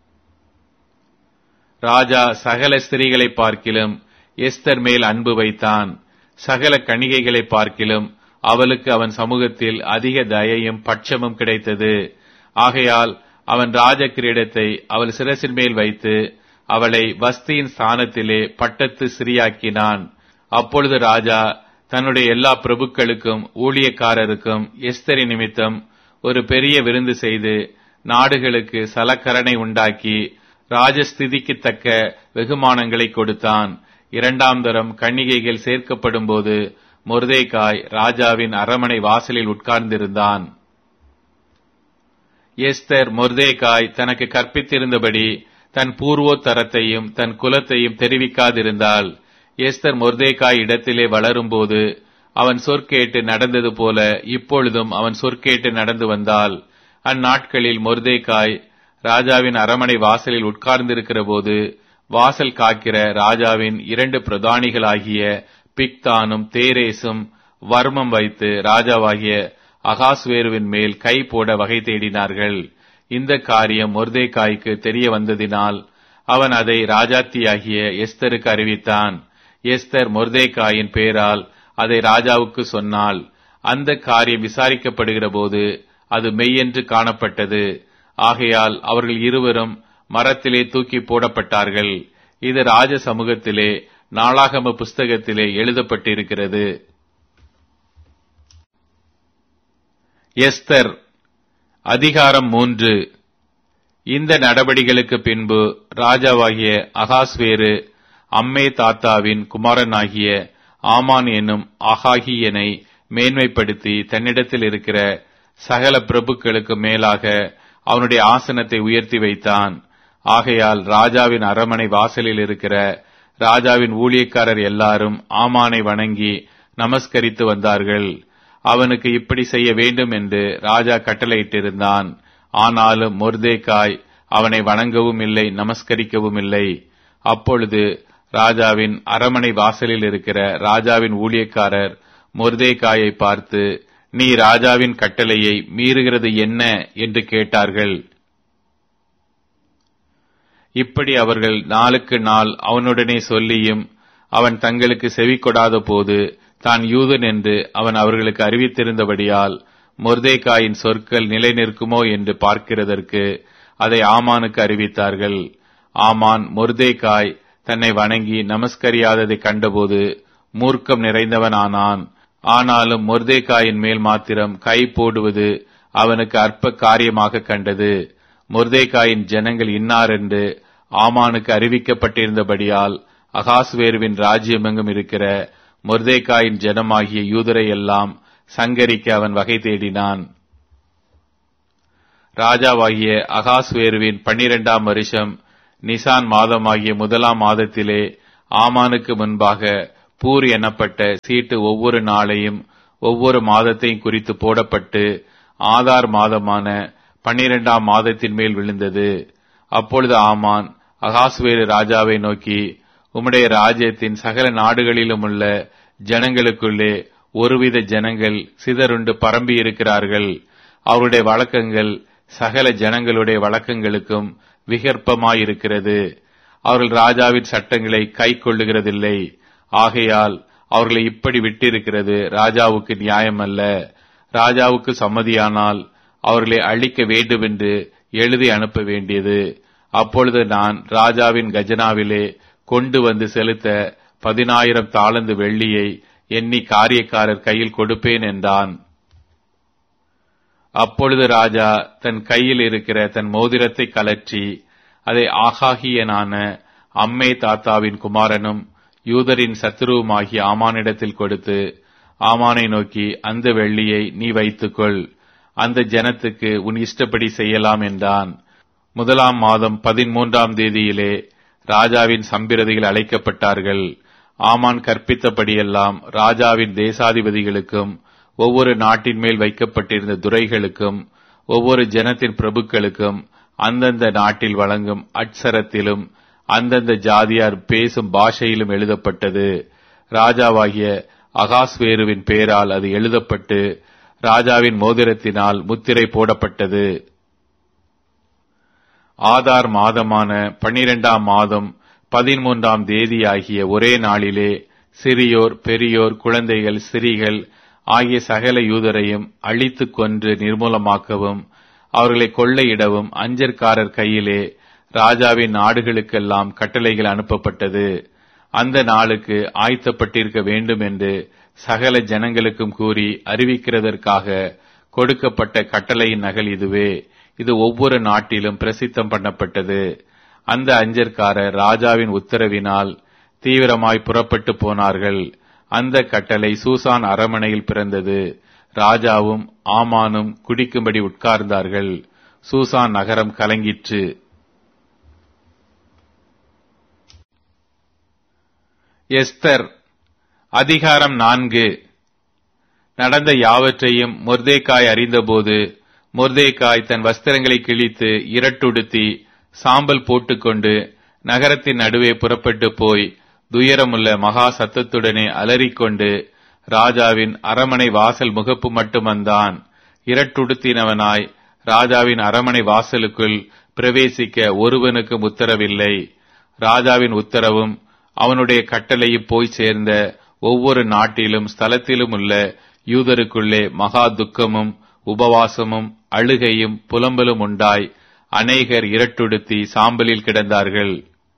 ராஜா சகல ஸ்திரீகளை பார்க்கிலும் எஸ்தர் மேல் அன்பு வைத்தான் சகல கணிகைகளை பார்க்கிலும் அவளுக்கு அவன் சமூகத்தில் அதிக தயையும் பட்சமும் கிடைத்தது ஆகையால் அவன் ராஜ கிரீடத்தை அவள் சிரசின் மேல் வைத்து அவளை வஸ்தியின் ஸ்தானத்திலே பட்டத்து சிறியாக்கினான் அப்பொழுது ராஜா தன்னுடைய எல்லா பிரபுக்களுக்கும் ஊழியக்காரருக்கும் எஸ்தரி நிமித்தம் ஒரு பெரிய விருந்து செய்து நாடுகளுக்கு சலக்கரணை உண்டாக்கி ராஜஸ்திதிக்கு தக்க வெகுமானங்களை கொடுத்தான் இரண்டாம் தரம் கன்னிகைகள் சேர்க்கப்படும் போது மொர்தேகாய் ராஜாவின் அரமனை வாசலில் உட்கார்ந்திருந்தான் எஸ்தர் மொர்தேகாய் தனக்கு கற்பித்திருந்தபடி தன் பூர்வோத்தரத்தையும் தன் குலத்தையும் தெரிவிக்காதிருந்தால் எஸ்தர் மொர்தேகாய் இடத்திலே வளரும்போது அவன் சொற்கேட்டு நடந்தது போல இப்பொழுதும் அவன் சொற்கேட்டு நடந்து வந்தால் அந்நாட்களில் மொர்தேகாய் ராஜாவின் அரமனை வாசலில் உட்கார்ந்திருக்கிற போது வாசல் காக்கிற ராஜாவின் இரண்டு பிரதானிகளாகிய பிக்தானும் தேரேசும் வர்மம் வைத்து ராஜாவாகிய அகாஸ்வேருவின் மேல் கை போட வகை தேடினார்கள் இந்த காரியம் மொர்தேகாய்க்கு தெரிய வந்ததினால் அவன் அதை ராஜாத்தியாகிய எஸ்தருக்கு அறிவித்தான் எஸ்தர் மொர்தேகாயின் பேரால் அதை ராஜாவுக்கு சொன்னாள் அந்த காரியம் விசாரிக்கப்படுகிற போது அது மெய்யென்று காணப்பட்டது ஆகையால் அவர்கள் இருவரும் மரத்திலே தூக்கி போடப்பட்டார்கள் இது ராஜ சமூகத்திலே நாளாகம புஸ்தகத்திலே எழுதப்பட்டிருக்கிறது எஸ்தர் அதிகாரம் மூன்று இந்த நடபடிகளுக்கு பின்பு ராஜாவாகிய அகாஸ்வேரு அம்மே தாத்தாவின் குமாரனாகிய ஆமான் என்னும் அகாகியனை மேன்மைப்படுத்தி தன்னிடத்தில் இருக்கிற சகல பிரபுக்களுக்கு மேலாக அவனுடைய ஆசனத்தை உயர்த்தி வைத்தான் ஆகையால் ராஜாவின் அரமனை வாசலில் இருக்கிற ராஜாவின் ஊழியக்காரர் எல்லாரும் ஆமானை வணங்கி நமஸ்கரித்து வந்தார்கள் அவனுக்கு இப்படி செய்ய வேண்டும் என்று ராஜா கட்டளையிட்டிருந்தான் ஆனாலும் மொர்தேகாய் அவனை வணங்கவும் இல்லை நமஸ்கரிக்கவும் இல்லை அப்பொழுது ராஜாவின் அரமனை வாசலில் இருக்கிற ராஜாவின் ஊழியக்காரர் மொர்தேகாயை பார்த்து நீ ராஜாவின் கட்டளையை மீறுகிறது என்ன என்று கேட்டார்கள் இப்படி அவர்கள் நாளுக்கு நாள் அவனுடனே சொல்லியும் அவன் தங்களுக்கு செவி கொடாத போது தான் யூதன் என்று அவன் அவர்களுக்கு அறிவித்திருந்தபடியால் மொர்தேகாயின் சொற்கள் நிலை நிற்குமோ என்று பார்க்கிறதற்கு அதை ஆமானுக்கு அறிவித்தார்கள் ஆமான் மொர்தேகாய் தன்னை வணங்கி நமஸ்கரியாததை கண்டபோது மூர்க்கம் நிறைந்தவனானான் ஆனாலும் மொர்தேகாயின் மேல் மாத்திரம் கை போடுவது அவனுக்கு அற்ப காரியமாக கண்டது மொர்தேகாயின் ஜனங்கள் இன்னார் என்று ஆமானுக்கு அறிவிக்கப்பட்டிருந்தபடியால் அகாஸ்வேருவின் ராஜ்யமெங்கும் இருக்கிற மொர்தேகாயின் ஜனமாகிய யூதரை எல்லாம் சங்கரிக்க அவன் வகை தேடினான் ராஜாவாகிய அகாஸ்வேருவின் பன்னிரெண்டாம் வருஷம் நிசான் மாதமாகிய முதலாம் மாதத்திலே ஆமானுக்கு முன்பாக பூர் எனப்பட்ட சீட்டு ஒவ்வொரு நாளையும் ஒவ்வொரு மாதத்தையும் குறித்து போடப்பட்டு ஆதார் மாதமான பன்னிரெண்டாம் மாதத்தின் மேல் விழுந்தது அப்பொழுது ஆமான் அகாஸ்வேரு ராஜாவை நோக்கி உம்முடைய ராஜ்யத்தின் சகல நாடுகளிலும் உள்ள ஜனங்களுக்குள்ளே ஒருவித ஜனங்கள் சிதறுண்டு பரம்பி இருக்கிறார்கள் அவருடைய வழக்கங்கள் சகல ஜனங்களுடைய வழக்கங்களுக்கும் விகற்பமாயிருக்கிறது அவர்கள் ராஜாவின் சட்டங்களை கை கொள்ளுகிறதில்லை ஆகையால் அவர்களை இப்படி விட்டிருக்கிறது ராஜாவுக்கு நியாயமல்ல ராஜாவுக்கு சம்மதியானால் அவர்களை அழிக்க வேண்டுமென்று எழுதி அனுப்ப வேண்டியது அப்பொழுது நான் ராஜாவின் கஜனாவிலே கொண்டு வந்து செலுத்த பதினாயிரம் தாளந்து வெள்ளியை எண்ணி காரியக்காரர் கையில் கொடுப்பேன் என்றான் அப்பொழுது ராஜா தன் கையில் இருக்கிற தன் மோதிரத்தை கலற்றி அதை ஆகாகியனான அம்மே தாத்தாவின் குமாரனும் யூதரின் சத்துருவுமாகிய ஆமானிடத்தில் கொடுத்து ஆமானை நோக்கி அந்த வெள்ளியை நீ வைத்துக்கொள் அந்த ஜனத்துக்கு உன் இஷ்டப்படி செய்யலாம் என்றான் முதலாம் மாதம் பதிமூன்றாம் தேதியிலே ராஜாவின் சம்பிரதிகள் அழைக்கப்பட்டார்கள் ஆமான் கற்பித்தபடியெல்லாம் ராஜாவின் தேசாதிபதிகளுக்கும் ஒவ்வொரு நாட்டின் மேல் வைக்கப்பட்டிருந்த துரைகளுக்கும் ஒவ்வொரு ஜனத்தின் பிரபுக்களுக்கும் அந்தந்த நாட்டில் வழங்கும் அட்சரத்திலும் அந்தந்த ஜாதியார் பேசும் பாஷையிலும் எழுதப்பட்டது ராஜாவாகிய அகாஸ்வேருவின் பெயரால் அது எழுதப்பட்டு ராஜாவின் மோதிரத்தினால் முத்திரை போடப்பட்டது ஆதார் மாதமான பனிரெண்டாம் மாதம் பதிமூன்றாம் தேதியாகிய ஒரே நாளிலே சிறியோர் பெரியோர் குழந்தைகள் சிறிகள் ஆகிய சகல யூதரையும் அழித்துக் கொன்று நிர்மூலமாக்கவும் அவர்களை கொள்ளையிடவும் அஞ்சற்காரர் கையிலே ராஜாவின் நாடுகளுக்கெல்லாம் கட்டளைகள் அனுப்பப்பட்டது அந்த நாளுக்கு ஆயத்தப்பட்டிருக்க வேண்டும் என்று சகல ஜனங்களுக்கும் கூறி அறிவிக்கிறதற்காக கொடுக்கப்பட்ட கட்டளையின் நகல் இதுவே இது ஒவ்வொரு நாட்டிலும் பிரசித்தம் பண்ணப்பட்டது அந்த அஞ்சற்காரர் ராஜாவின் உத்தரவினால் தீவிரமாய் புறப்பட்டு போனார்கள் அந்த கட்டளை சூசான் அரமனையில் பிறந்தது ராஜாவும் ஆமானும் குடிக்கும்படி உட்கார்ந்தார்கள் சூசான் நகரம் கலங்கிற்று எஸ்தர் அதிகாரம் நான்கு நடந்த யாவற்றையும் மொர்தேக்காய் அறிந்தபோது மொர்தேக்காய் தன் வஸ்திரங்களை கிழித்து இரட்டுடுத்தி சாம்பல் போட்டுக்கொண்டு நகரத்தின் நடுவே புறப்பட்டு போய் துயரமுள்ள மகா சத்தத்துடனே அலறிக்கொண்டு ராஜாவின் அரமனை வாசல் முகப்பு மட்டும் வந்தான் இரட்டுடுத்தினவனாய் ராஜாவின் அரமனை வாசலுக்குள் பிரவேசிக்க ஒருவனுக்கும் உத்தரவில்லை ராஜாவின் உத்தரவும் அவனுடைய கட்டளையும் போய் சேர்ந்த ஒவ்வொரு நாட்டிலும் ஸ்தலத்திலும் உள்ள யூதருக்குள்ளே மகா துக்கமும் உபவாசமும் அழுகையும் புலம்பலும் உண்டாய் அநேகர் இரட்டுடுத்தி சாம்பலில் கிடந்தார்கள்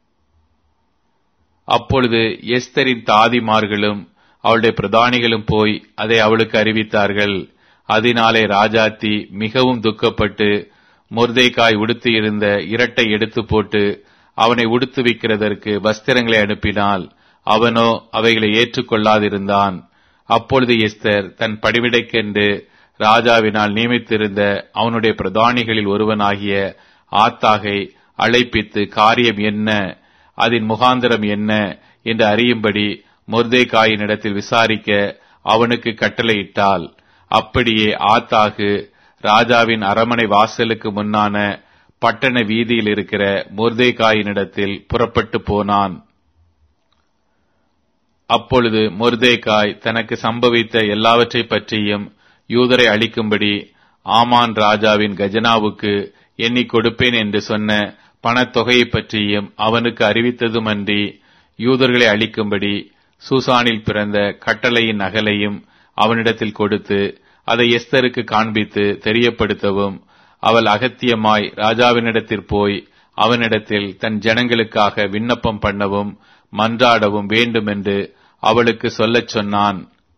அப்பொழுது எஸ்தரின் தாதிமார்களும் அவளுடைய பிரதானிகளும் போய் அதை அவளுக்கு அறிவித்தார்கள் அதனாலே ராஜாத்தி மிகவும் துக்கப்பட்டு முர்தைக்காய் உடுத்தியிருந்த இரட்டை எடுத்து போட்டு அவனை உடுத்துவிக்கிறதற்கு வஸ்திரங்களை அனுப்பினாள் அவனோ அவைகளை ஏற்றுக்கொள்ளாதிருந்தான் அப்பொழுது எஸ்தர் தன் படிவிடைக்கென்று ராஜாவினால் நியமித்திருந்த அவனுடைய பிரதானிகளில் ஒருவனாகிய ஆத்தாகை அழைப்பித்து காரியம் என்ன அதன் முகாந்திரம் என்ன என்று அறியும்படி மொர்தேகாயினிடத்தில் விசாரிக்க அவனுக்கு கட்டளையிட்டாள் அப்படியே ஆத்தாகு ராஜாவின் அரமனை வாசலுக்கு முன்னான பட்டண வீதியில் இருக்கிற மொர்தேகாயினிடத்தில் புறப்பட்டு போனான் அப்பொழுது மொர்தேகாய் தனக்கு சம்பவித்த எல்லாவற்றை பற்றியும் யூதரை அளிக்கும்படி ஆமான் ராஜாவின் கஜனாவுக்கு எண்ணி கொடுப்பேன் என்று சொன்ன பணத்தொகையை பற்றியும் அவனுக்கு அறிவித்ததுமன்றி யூதர்களை அளிக்கும்படி சூசானில் பிறந்த கட்டளையின் நகலையும் அவனிடத்தில் கொடுத்து அதை எஸ்தருக்கு காண்பித்து தெரியப்படுத்தவும் அவள் அகத்தியமாய் ராஜாவினிடத்தில் போய் அவனிடத்தில் தன் ஜனங்களுக்காக விண்ணப்பம் பண்ணவும் மன்றாடவும் வேண்டுமென்று அவளுக்கு சொல்லச் சொன்னான்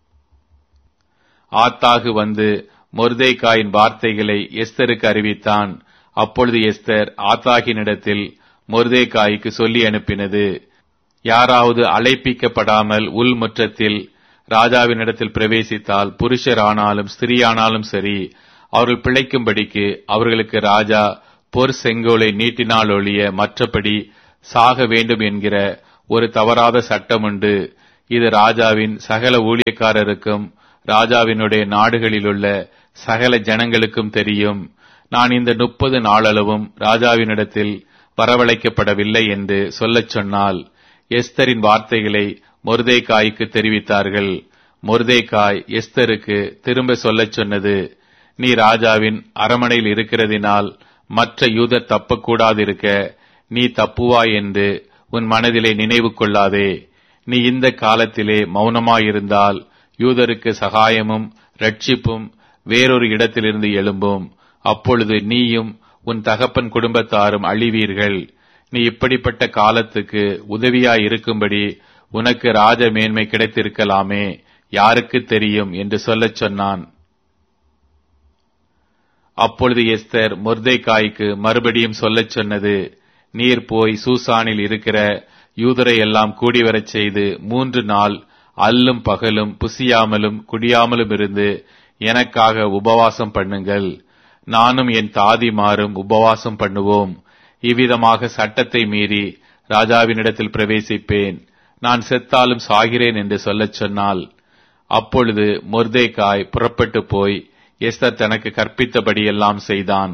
ஆத்தாகு வந்து மொர்தேக்காயின் வார்த்தைகளை எஸ்தருக்கு அறிவித்தான் அப்பொழுது எஸ்தர் ஆத்தாகினிடத்தில் மொர்தேக்காய்க்கு சொல்லி அனுப்பினது யாராவது அழைப்பிக்கப்படாமல் உள்முற்றத்தில் ராஜாவினிடத்தில் பிரவேசித்தால் புருஷரானாலும் ஸ்திரியானாலும் சரி அவர்கள் பிழைக்கும்படிக்கு அவர்களுக்கு ராஜா பொற் செங்கோலை நீட்டினால் ஒழிய மற்றபடி சாக வேண்டும் என்கிற ஒரு தவறாத சட்டம் உண்டு இது ராஜாவின் சகல ஊழியக்காரருக்கும் ராஜாவினுடைய நாடுகளிலுள்ள சகல ஜனங்களுக்கும் தெரியும் நான் இந்த முப்பது நாளளவும் ராஜாவினிடத்தில் வரவழைக்கப்படவில்லை என்று சொல்லச் சொன்னால் எஸ்தரின் வார்த்தைகளை மொர்தேகாய்க்கு தெரிவித்தார்கள் மொர்தேகாய் எஸ்தருக்கு திரும்ப சொல்லச் சொன்னது நீ ராஜாவின் அரமனையில் இருக்கிறதினால் மற்ற யூதர் தப்பக்கூடாதிருக்க நீ தப்புவாய் என்று உன் மனதிலே நினைவு கொள்ளாதே நீ இந்த காலத்திலே மௌனமாயிருந்தால் யூதருக்கு சகாயமும் ரட்சிப்பும் வேறொரு இடத்திலிருந்து எழும்பும் அப்பொழுது நீயும் உன் தகப்பன் குடும்பத்தாரும் அழிவீர்கள் நீ இப்படிப்பட்ட காலத்துக்கு உதவியாய் இருக்கும்படி உனக்கு ராஜ மேன்மை கிடைத்திருக்கலாமே யாருக்கு தெரியும் என்று சொல்லச் சொன்னான் அப்பொழுது எஸ்தர் மொர்தேகாய்க்கு மறுபடியும் சொல்லச் சொன்னது நீர் போய் சூசானில் இருக்கிற யூதரை எல்லாம் கூடிவரச் செய்து மூன்று நாள் அல்லும் பகலும் புசியாமலும் குடியாமலும் இருந்து எனக்காக உபவாசம் பண்ணுங்கள் நானும் என் தாதிமாரும் உபவாசம் பண்ணுவோம் இவ்விதமாக சட்டத்தை மீறி ராஜாவினிடத்தில் பிரவேசிப்பேன் நான் செத்தாலும் சாகிறேன் என்று சொல்லச் சொன்னால் அப்பொழுது மொர்தேகாய் புறப்பட்டு போய் எஸ்தர் தனக்கு கற்பித்தபடியெல்லாம் செய்தான்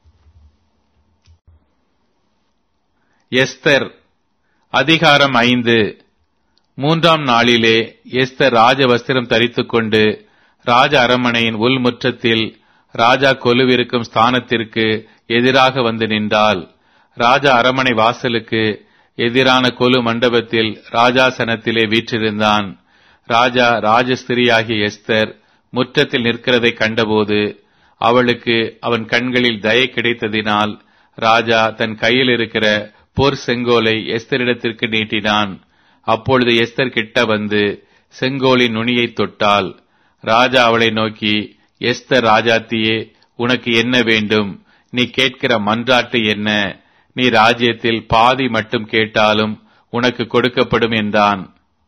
எஸ்தர் அதிகாரம் ஐந்து மூன்றாம் நாளிலே எஸ்தர் ராஜ வஸ்திரம் தரித்துக் கொண்டு ராஜ அரண்மனையின் உள்முற்றத்தில் ராஜா கொலுவிருக்கும் ஸ்தானத்திற்கு எதிராக வந்து நின்றாள் ராஜா அரண்மனை வாசலுக்கு எதிரான கொலு மண்டபத்தில் ராஜாசனத்திலே வீற்றிருந்தான் ராஜா ராஜஸ்திரியாகிய எஸ்தர் முற்றத்தில் நிற்கிறதை கண்டபோது அவளுக்கு அவன் கண்களில் தயை கிடைத்ததினால் ராஜா தன் கையில் இருக்கிற போர் செங்கோலை எஸ்தரிடத்திற்கு நீட்டினான் அப்பொழுது எஸ்தர் கிட்ட வந்து செங்கோலின் நுனியை தொட்டால் ராஜா அவளை நோக்கி எஸ்தர் ராஜாத்தியே உனக்கு என்ன வேண்டும் நீ கேட்கிற மன்றாட்டு என்ன நீ ராஜ்யத்தில் பாதி மட்டும் கேட்டாலும் உனக்கு கொடுக்கப்படும் என்றான்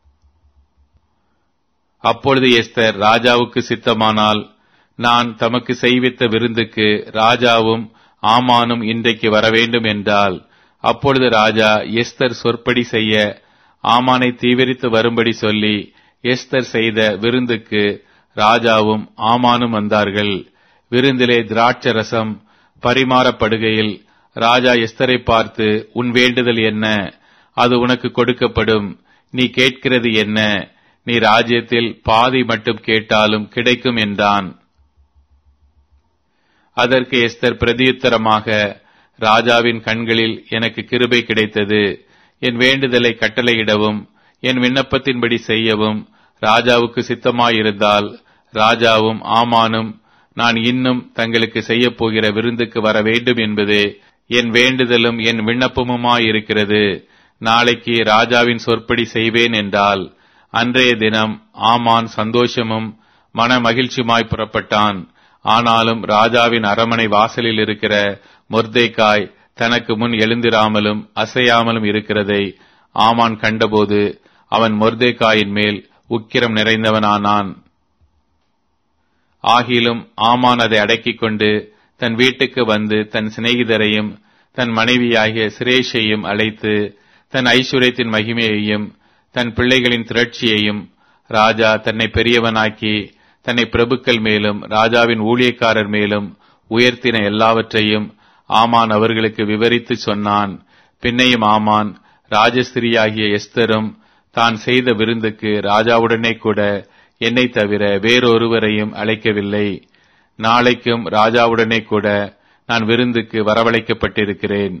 அப்பொழுது எஸ்தர் ராஜாவுக்கு சித்தமானால் நான் தமக்கு செய்வித்த விருந்துக்கு ராஜாவும் ஆமானும் இன்றைக்கு வரவேண்டும் என்றால் அப்பொழுது ராஜா எஸ்தர் சொற்படி செய்ய ஆமானை தீவிரித்து வரும்படி சொல்லி எஸ்தர் செய்த விருந்துக்கு ராஜாவும் ஆமானும் வந்தார்கள் விருந்திலே திராட்ச ரசம் பரிமாறப்படுகையில் ராஜா எஸ்தரை பார்த்து உன் வேண்டுதல் என்ன அது உனக்கு கொடுக்கப்படும் நீ கேட்கிறது என்ன நீ ராஜ்யத்தில் பாதி மட்டும் கேட்டாலும் கிடைக்கும் என்றான் அதற்கு எஸ்தர் பிரதியுத்தரமாக ராஜாவின் கண்களில் எனக்கு கிருபை கிடைத்தது என் வேண்டுதலை கட்டளையிடவும் என் விண்ணப்பத்தின்படி செய்யவும் ராஜாவுக்கு சித்தமாயிருந்தால் ராஜாவும் ஆமானும் நான் இன்னும் தங்களுக்கு செய்யப் போகிற விருந்துக்கு வர வேண்டும் என்பதே என் வேண்டுதலும் என் விண்ணப்பமுமாயிருக்கிறது நாளைக்கு ராஜாவின் சொற்படி செய்வேன் என்றால் அன்றைய தினம் ஆமான் சந்தோஷமும் மன மகிழ்ச்சியுமாய் புறப்பட்டான் ஆனாலும் ராஜாவின் அரமனை வாசலில் இருக்கிற மொர்தேக்காய் தனக்கு முன் எழுந்திராமலும் அசையாமலும் இருக்கிறதை ஆமான் கண்டபோது அவன் மொர்தேக்காயின் மேல் உக்கிரம் நிறைந்தவனானான் ஆகிலும் ஆமான் அதை அடக்கிக் கொண்டு தன் வீட்டுக்கு வந்து தன் சிநேகிதரையும் தன் மனைவியாகிய சிரேஷையும் அழைத்து தன் ஐஸ்வர்யத்தின் மகிமையையும் தன் பிள்ளைகளின் திரட்சியையும் ராஜா தன்னை பெரியவனாக்கி தன்னை பிரபுக்கள் மேலும் ராஜாவின் ஊழியக்காரர் மேலும் உயர்த்தின எல்லாவற்றையும் ஆமான் அவர்களுக்கு விவரித்து சொன்னான் பின்னையும் ஆமான் ராஜஸ்திரியாகிய எஸ்தரும் தான் செய்த விருந்துக்கு ராஜாவுடனே கூட என்னை தவிர வேறொருவரையும் அழைக்கவில்லை நாளைக்கும் ராஜாவுடனே கூட நான் விருந்துக்கு வரவழைக்கப்பட்டிருக்கிறேன்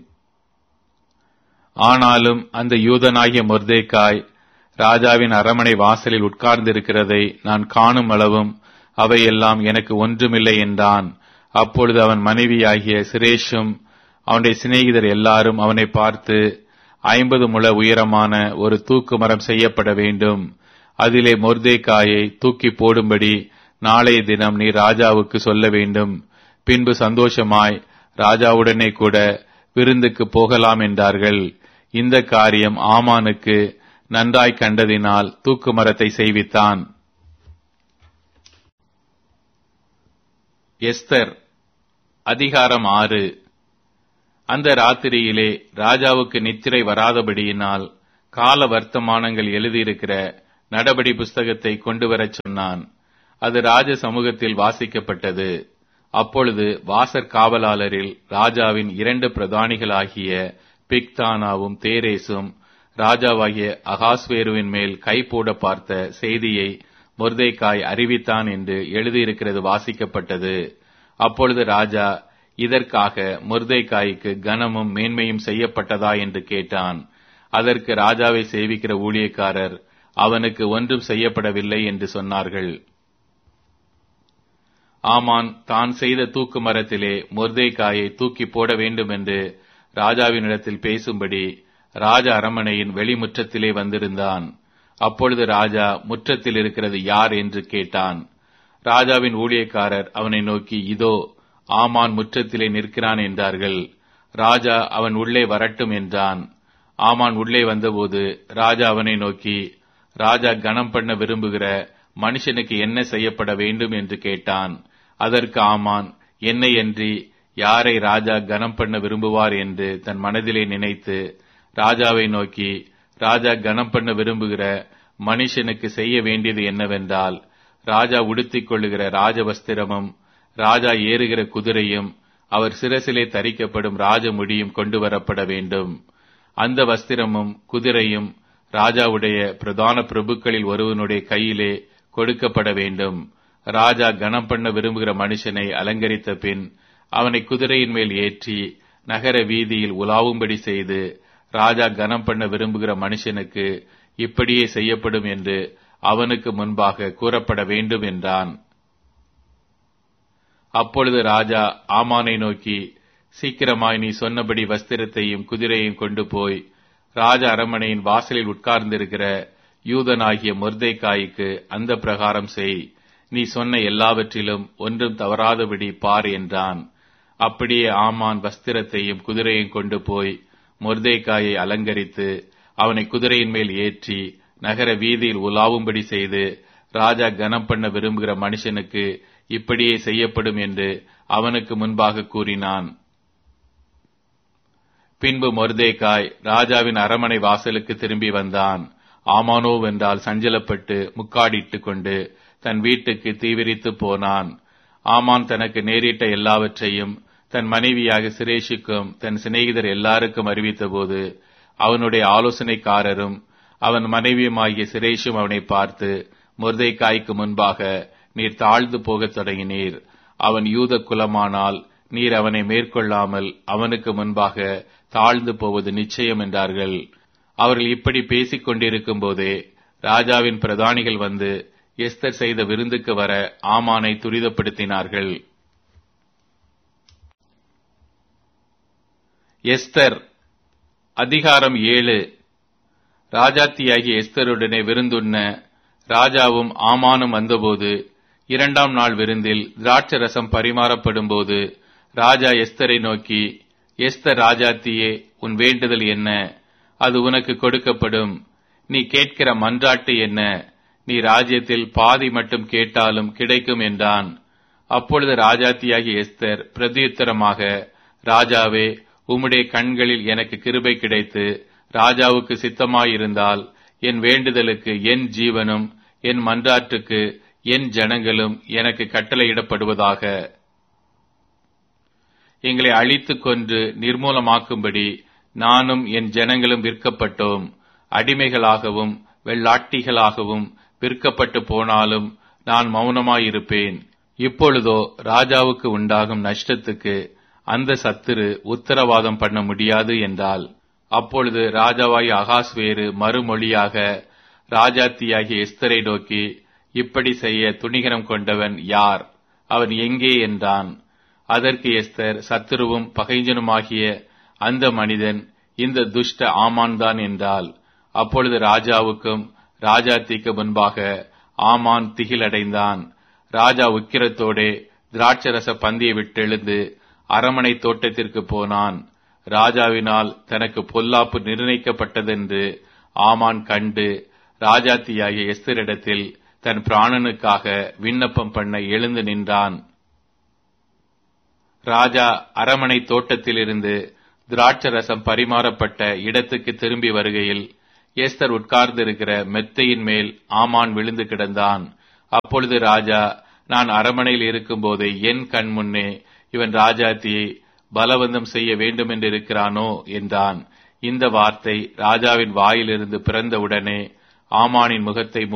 ஆனாலும் அந்த யூதனாகிய மொர்தேக்காய் ராஜாவின் அரமனை வாசலில் உட்கார்ந்திருக்கிறதை நான் காணும் அளவும் அவையெல்லாம் எனக்கு ஒன்றுமில்லை என்றான் அப்பொழுது அவன் மனைவியாகிய சிரேஷும் அவனுடைய சிநேகிதர் எல்லாரும் அவனை பார்த்து ஐம்பது முழ உயரமான ஒரு தூக்கு மரம் செய்யப்பட வேண்டும் அதிலே மொர்தேக்காயை தூக்கி போடும்படி நாளைய தினம் நீ ராஜாவுக்கு சொல்ல வேண்டும் பின்பு சந்தோஷமாய் ராஜாவுடனே கூட விருந்துக்கு போகலாம் என்றார்கள் இந்த காரியம் ஆமானுக்கு நன்றாய் கண்டதினால் தூக்கு மரத்தை செய்வித்தான் எஸ்தர் அதிகாரம் ஆறு அந்த ராத்திரியிலே ராஜாவுக்கு நித்திரை வராதபடியினால் கால வர்த்தமானங்கள் எழுதியிருக்கிற நடபடி புஸ்தகத்தை கொண்டு வரச் சொன்னான் அது ராஜ சமூகத்தில் வாசிக்கப்பட்டது அப்பொழுது வாசற் காவலாளரில் ராஜாவின் இரண்டு பிரதானிகளாகிய பிக்தானாவும் தேரேசும் ராஜாவாகிய அகாஸ்வேருவின் மேல் கை போட பார்த்த செய்தியை மொர்தேக்காய் அறிவித்தான் என்று எழுதியிருக்கிறது வாசிக்கப்பட்டது அப்பொழுது ராஜா இதற்காக மொர்தேக்காய்க்கு கனமும் மேன்மையும் செய்யப்பட்டதா என்று கேட்டான் அதற்கு ராஜாவை சேவிக்கிற ஊழியக்காரர் அவனுக்கு ஒன்றும் செய்யப்படவில்லை என்று சொன்னார்கள் ஆமான் தான் செய்த தூக்கு மரத்திலே மொர்தேக்காயை தூக்கி போட வேண்டும் என்று ராஜாவினிடத்தில் பேசும்படி ராஜ அரமனையின் வெளிமுற்றத்திலே வந்திருந்தான் அப்பொழுது ராஜா முற்றத்தில் இருக்கிறது யார் என்று கேட்டான் ராஜாவின் ஊழியக்காரர் அவனை நோக்கி இதோ ஆமான் முற்றத்திலே நிற்கிறான் என்றார்கள் ராஜா அவன் உள்ளே வரட்டும் என்றான் ஆமான் உள்ளே வந்தபோது ராஜா அவனை நோக்கி ராஜா கனம் பண்ண விரும்புகிற மனுஷனுக்கு என்ன செய்யப்பட வேண்டும் என்று கேட்டான் அதற்கு ஆமான் என்னை அன்றி யாரை ராஜா கனம் பண்ண விரும்புவார் என்று தன் மனதிலே நினைத்து ராஜாவை நோக்கி ராஜா கனம் பண்ண விரும்புகிற மனுஷனுக்கு செய்ய வேண்டியது என்னவென்றால் ராஜா உடுத்திக் கொள்ளுகிற ராஜவஸ்திரமும் ராஜா ஏறுகிற குதிரையும் அவர் சிரசிலே தரிக்கப்படும் ராஜ முடியும் கொண்டு வரப்பட வேண்டும் அந்த வஸ்திரமும் குதிரையும் ராஜாவுடைய பிரதான பிரபுக்களில் ஒருவனுடைய கையிலே கொடுக்கப்பட வேண்டும் ராஜா கனம் பண்ண விரும்புகிற மனுஷனை அலங்கரித்த பின் அவனை குதிரையின் மேல் ஏற்றி நகர வீதியில் உலாவும்படி செய்து ராஜா கனம் பண்ண விரும்புகிற மனுஷனுக்கு இப்படியே செய்யப்படும் என்று அவனுக்கு முன்பாக கூறப்பட வேண்டும் என்றான் அப்பொழுது ராஜா ஆமானை நோக்கி சீக்கிரமாய் நீ சொன்னபடி வஸ்திரத்தையும் குதிரையும் கொண்டு போய் ராஜ அரமனையின் வாசலில் உட்கார்ந்திருக்கிற யூதனாகிய மொர்தேக்காய்க்கு அந்த பிரகாரம் செய் நீ சொன்ன எல்லாவற்றிலும் ஒன்றும் தவறாதபடி பார் என்றான் அப்படியே ஆமான் வஸ்திரத்தையும் குதிரையும் கொண்டு போய் மொர்தேக்காயை அலங்கரித்து அவனை குதிரையின் மேல் ஏற்றி நகர வீதியில் உலாவும்படி செய்து ராஜா கனம் பண்ண விரும்புகிற மனுஷனுக்கு இப்படியே செய்யப்படும் என்று அவனுக்கு முன்பாக கூறினான் பின்பு மொர்தேக்காய் ராஜாவின் அரமனை வாசலுக்கு திரும்பி வந்தான் ஆமானோ வென்றால் சஞ்சலப்பட்டு முக்காடிட்டுக் கொண்டு தன் வீட்டுக்கு தீவிரித்து போனான் ஆமான் தனக்கு நேரிட்ட எல்லாவற்றையும் தன் மனைவியாக சிரேஷுக்கும் தன் சிநேகிதர் எல்லாருக்கும் அறிவித்தபோது அவனுடைய ஆலோசனைக்காரரும் அவன் மனைவியுமாகிய சிரேஷும் அவனை பார்த்து முர்தைக்காய்க்கு முன்பாக நீர் தாழ்ந்து போகத் தொடங்கினீர் அவன் யூத குலமானால் நீர் அவனை மேற்கொள்ளாமல் அவனுக்கு முன்பாக தாழ்ந்து போவது நிச்சயம் என்றார்கள் அவர்கள் இப்படி பேசிக் கொண்டிருக்கும் போதே ராஜாவின் பிரதானிகள் வந்து எஸ்தர் செய்த விருந்துக்கு வர ஆமானை துரிதப்படுத்தினார்கள் எஸ்தர் அதிகாரம் ஏழு ராஜாத்தியாகிய எஸ்தருடனே விருந்துண்ண ராஜாவும் ஆமானும் வந்தபோது இரண்டாம் நாள் விருந்தில் திராட்சை ரசம் பரிமாறப்படும் போது ராஜா எஸ்தரை நோக்கி எஸ்தர் ராஜாத்தியே உன் வேண்டுதல் என்ன அது உனக்கு கொடுக்கப்படும் நீ கேட்கிற மன்றாட்டு என்ன நீ ராஜ்யத்தில் பாதி மட்டும் கேட்டாலும் கிடைக்கும் என்றான் அப்பொழுது ராஜாத்தியாகிய எஸ்தர் பிரதியுத்தரமாக ராஜாவே உம்முடைய கண்களில் எனக்கு கிருபை கிடைத்து ராஜாவுக்கு சித்தமாயிருந்தால் என் வேண்டுதலுக்கு என் ஜீவனும் என் மன்றாட்டுக்கு என் ஜனங்களும் எனக்கு கட்டளையிடப்படுவதாக எங்களை அழித்துக் கொன்று நிர்மூலமாக்கும்படி நானும் என் ஜனங்களும் விற்கப்பட்டோம் அடிமைகளாகவும் வெள்ளாட்டிகளாகவும் விற்கப்பட்டு போனாலும் நான் மௌனமாயிருப்பேன் இப்பொழுதோ ராஜாவுக்கு உண்டாகும் நஷ்டத்துக்கு அந்த சத்துரு உத்தரவாதம் பண்ண முடியாது என்றால் அப்பொழுது ராஜாவாய் அகாஸ்வேறு மறுமொழியாக ராஜாத்தியாகிய எஸ்தரை நோக்கி இப்படி செய்ய துணிகரம் கொண்டவன் யார் அவன் எங்கே என்றான் அதற்கு எஸ்தர் சத்துருவும் பகைஞ்சனுமாகிய அந்த மனிதன் இந்த துஷ்ட ஆமான் என்றால் அப்பொழுது ராஜாவுக்கும் ராஜாத்திக்கு முன்பாக ஆமான் திகிலடைந்தான் ராஜா உக்கிரத்தோடே திராட்சரச பந்தியை விட்டெழுந்து அரமனை தோட்டத்திற்கு போனான் ராஜாவினால் தனக்கு பொல்லாப்பு நிர்ணயிக்கப்பட்டதென்று ஆமான் கண்டு ராஜாத்தியாகிய எஸ்தரிடத்தில் தன் பிராணனுக்காக விண்ணப்பம் பண்ண எழுந்து நின்றான் ராஜா அரமனை தோட்டத்திலிருந்து திராட்சரசம் பரிமாறப்பட்ட இடத்துக்கு திரும்பி வருகையில் எஸ்தர் உட்கார்ந்திருக்கிற மெத்தையின் மேல் ஆமான் விழுந்து கிடந்தான் அப்பொழுது ராஜா நான் அரமனையில் இருக்கும்போது என் கண் முன்னே இவன் ராஜாத்தியை பலவந்தம் செய்ய வேண்டும் என்று இருக்கிறானோ என்றான் இந்த வார்த்தை ராஜாவின் வாயிலிருந்து பிறந்தவுடனே ஆமானின் முகத்தை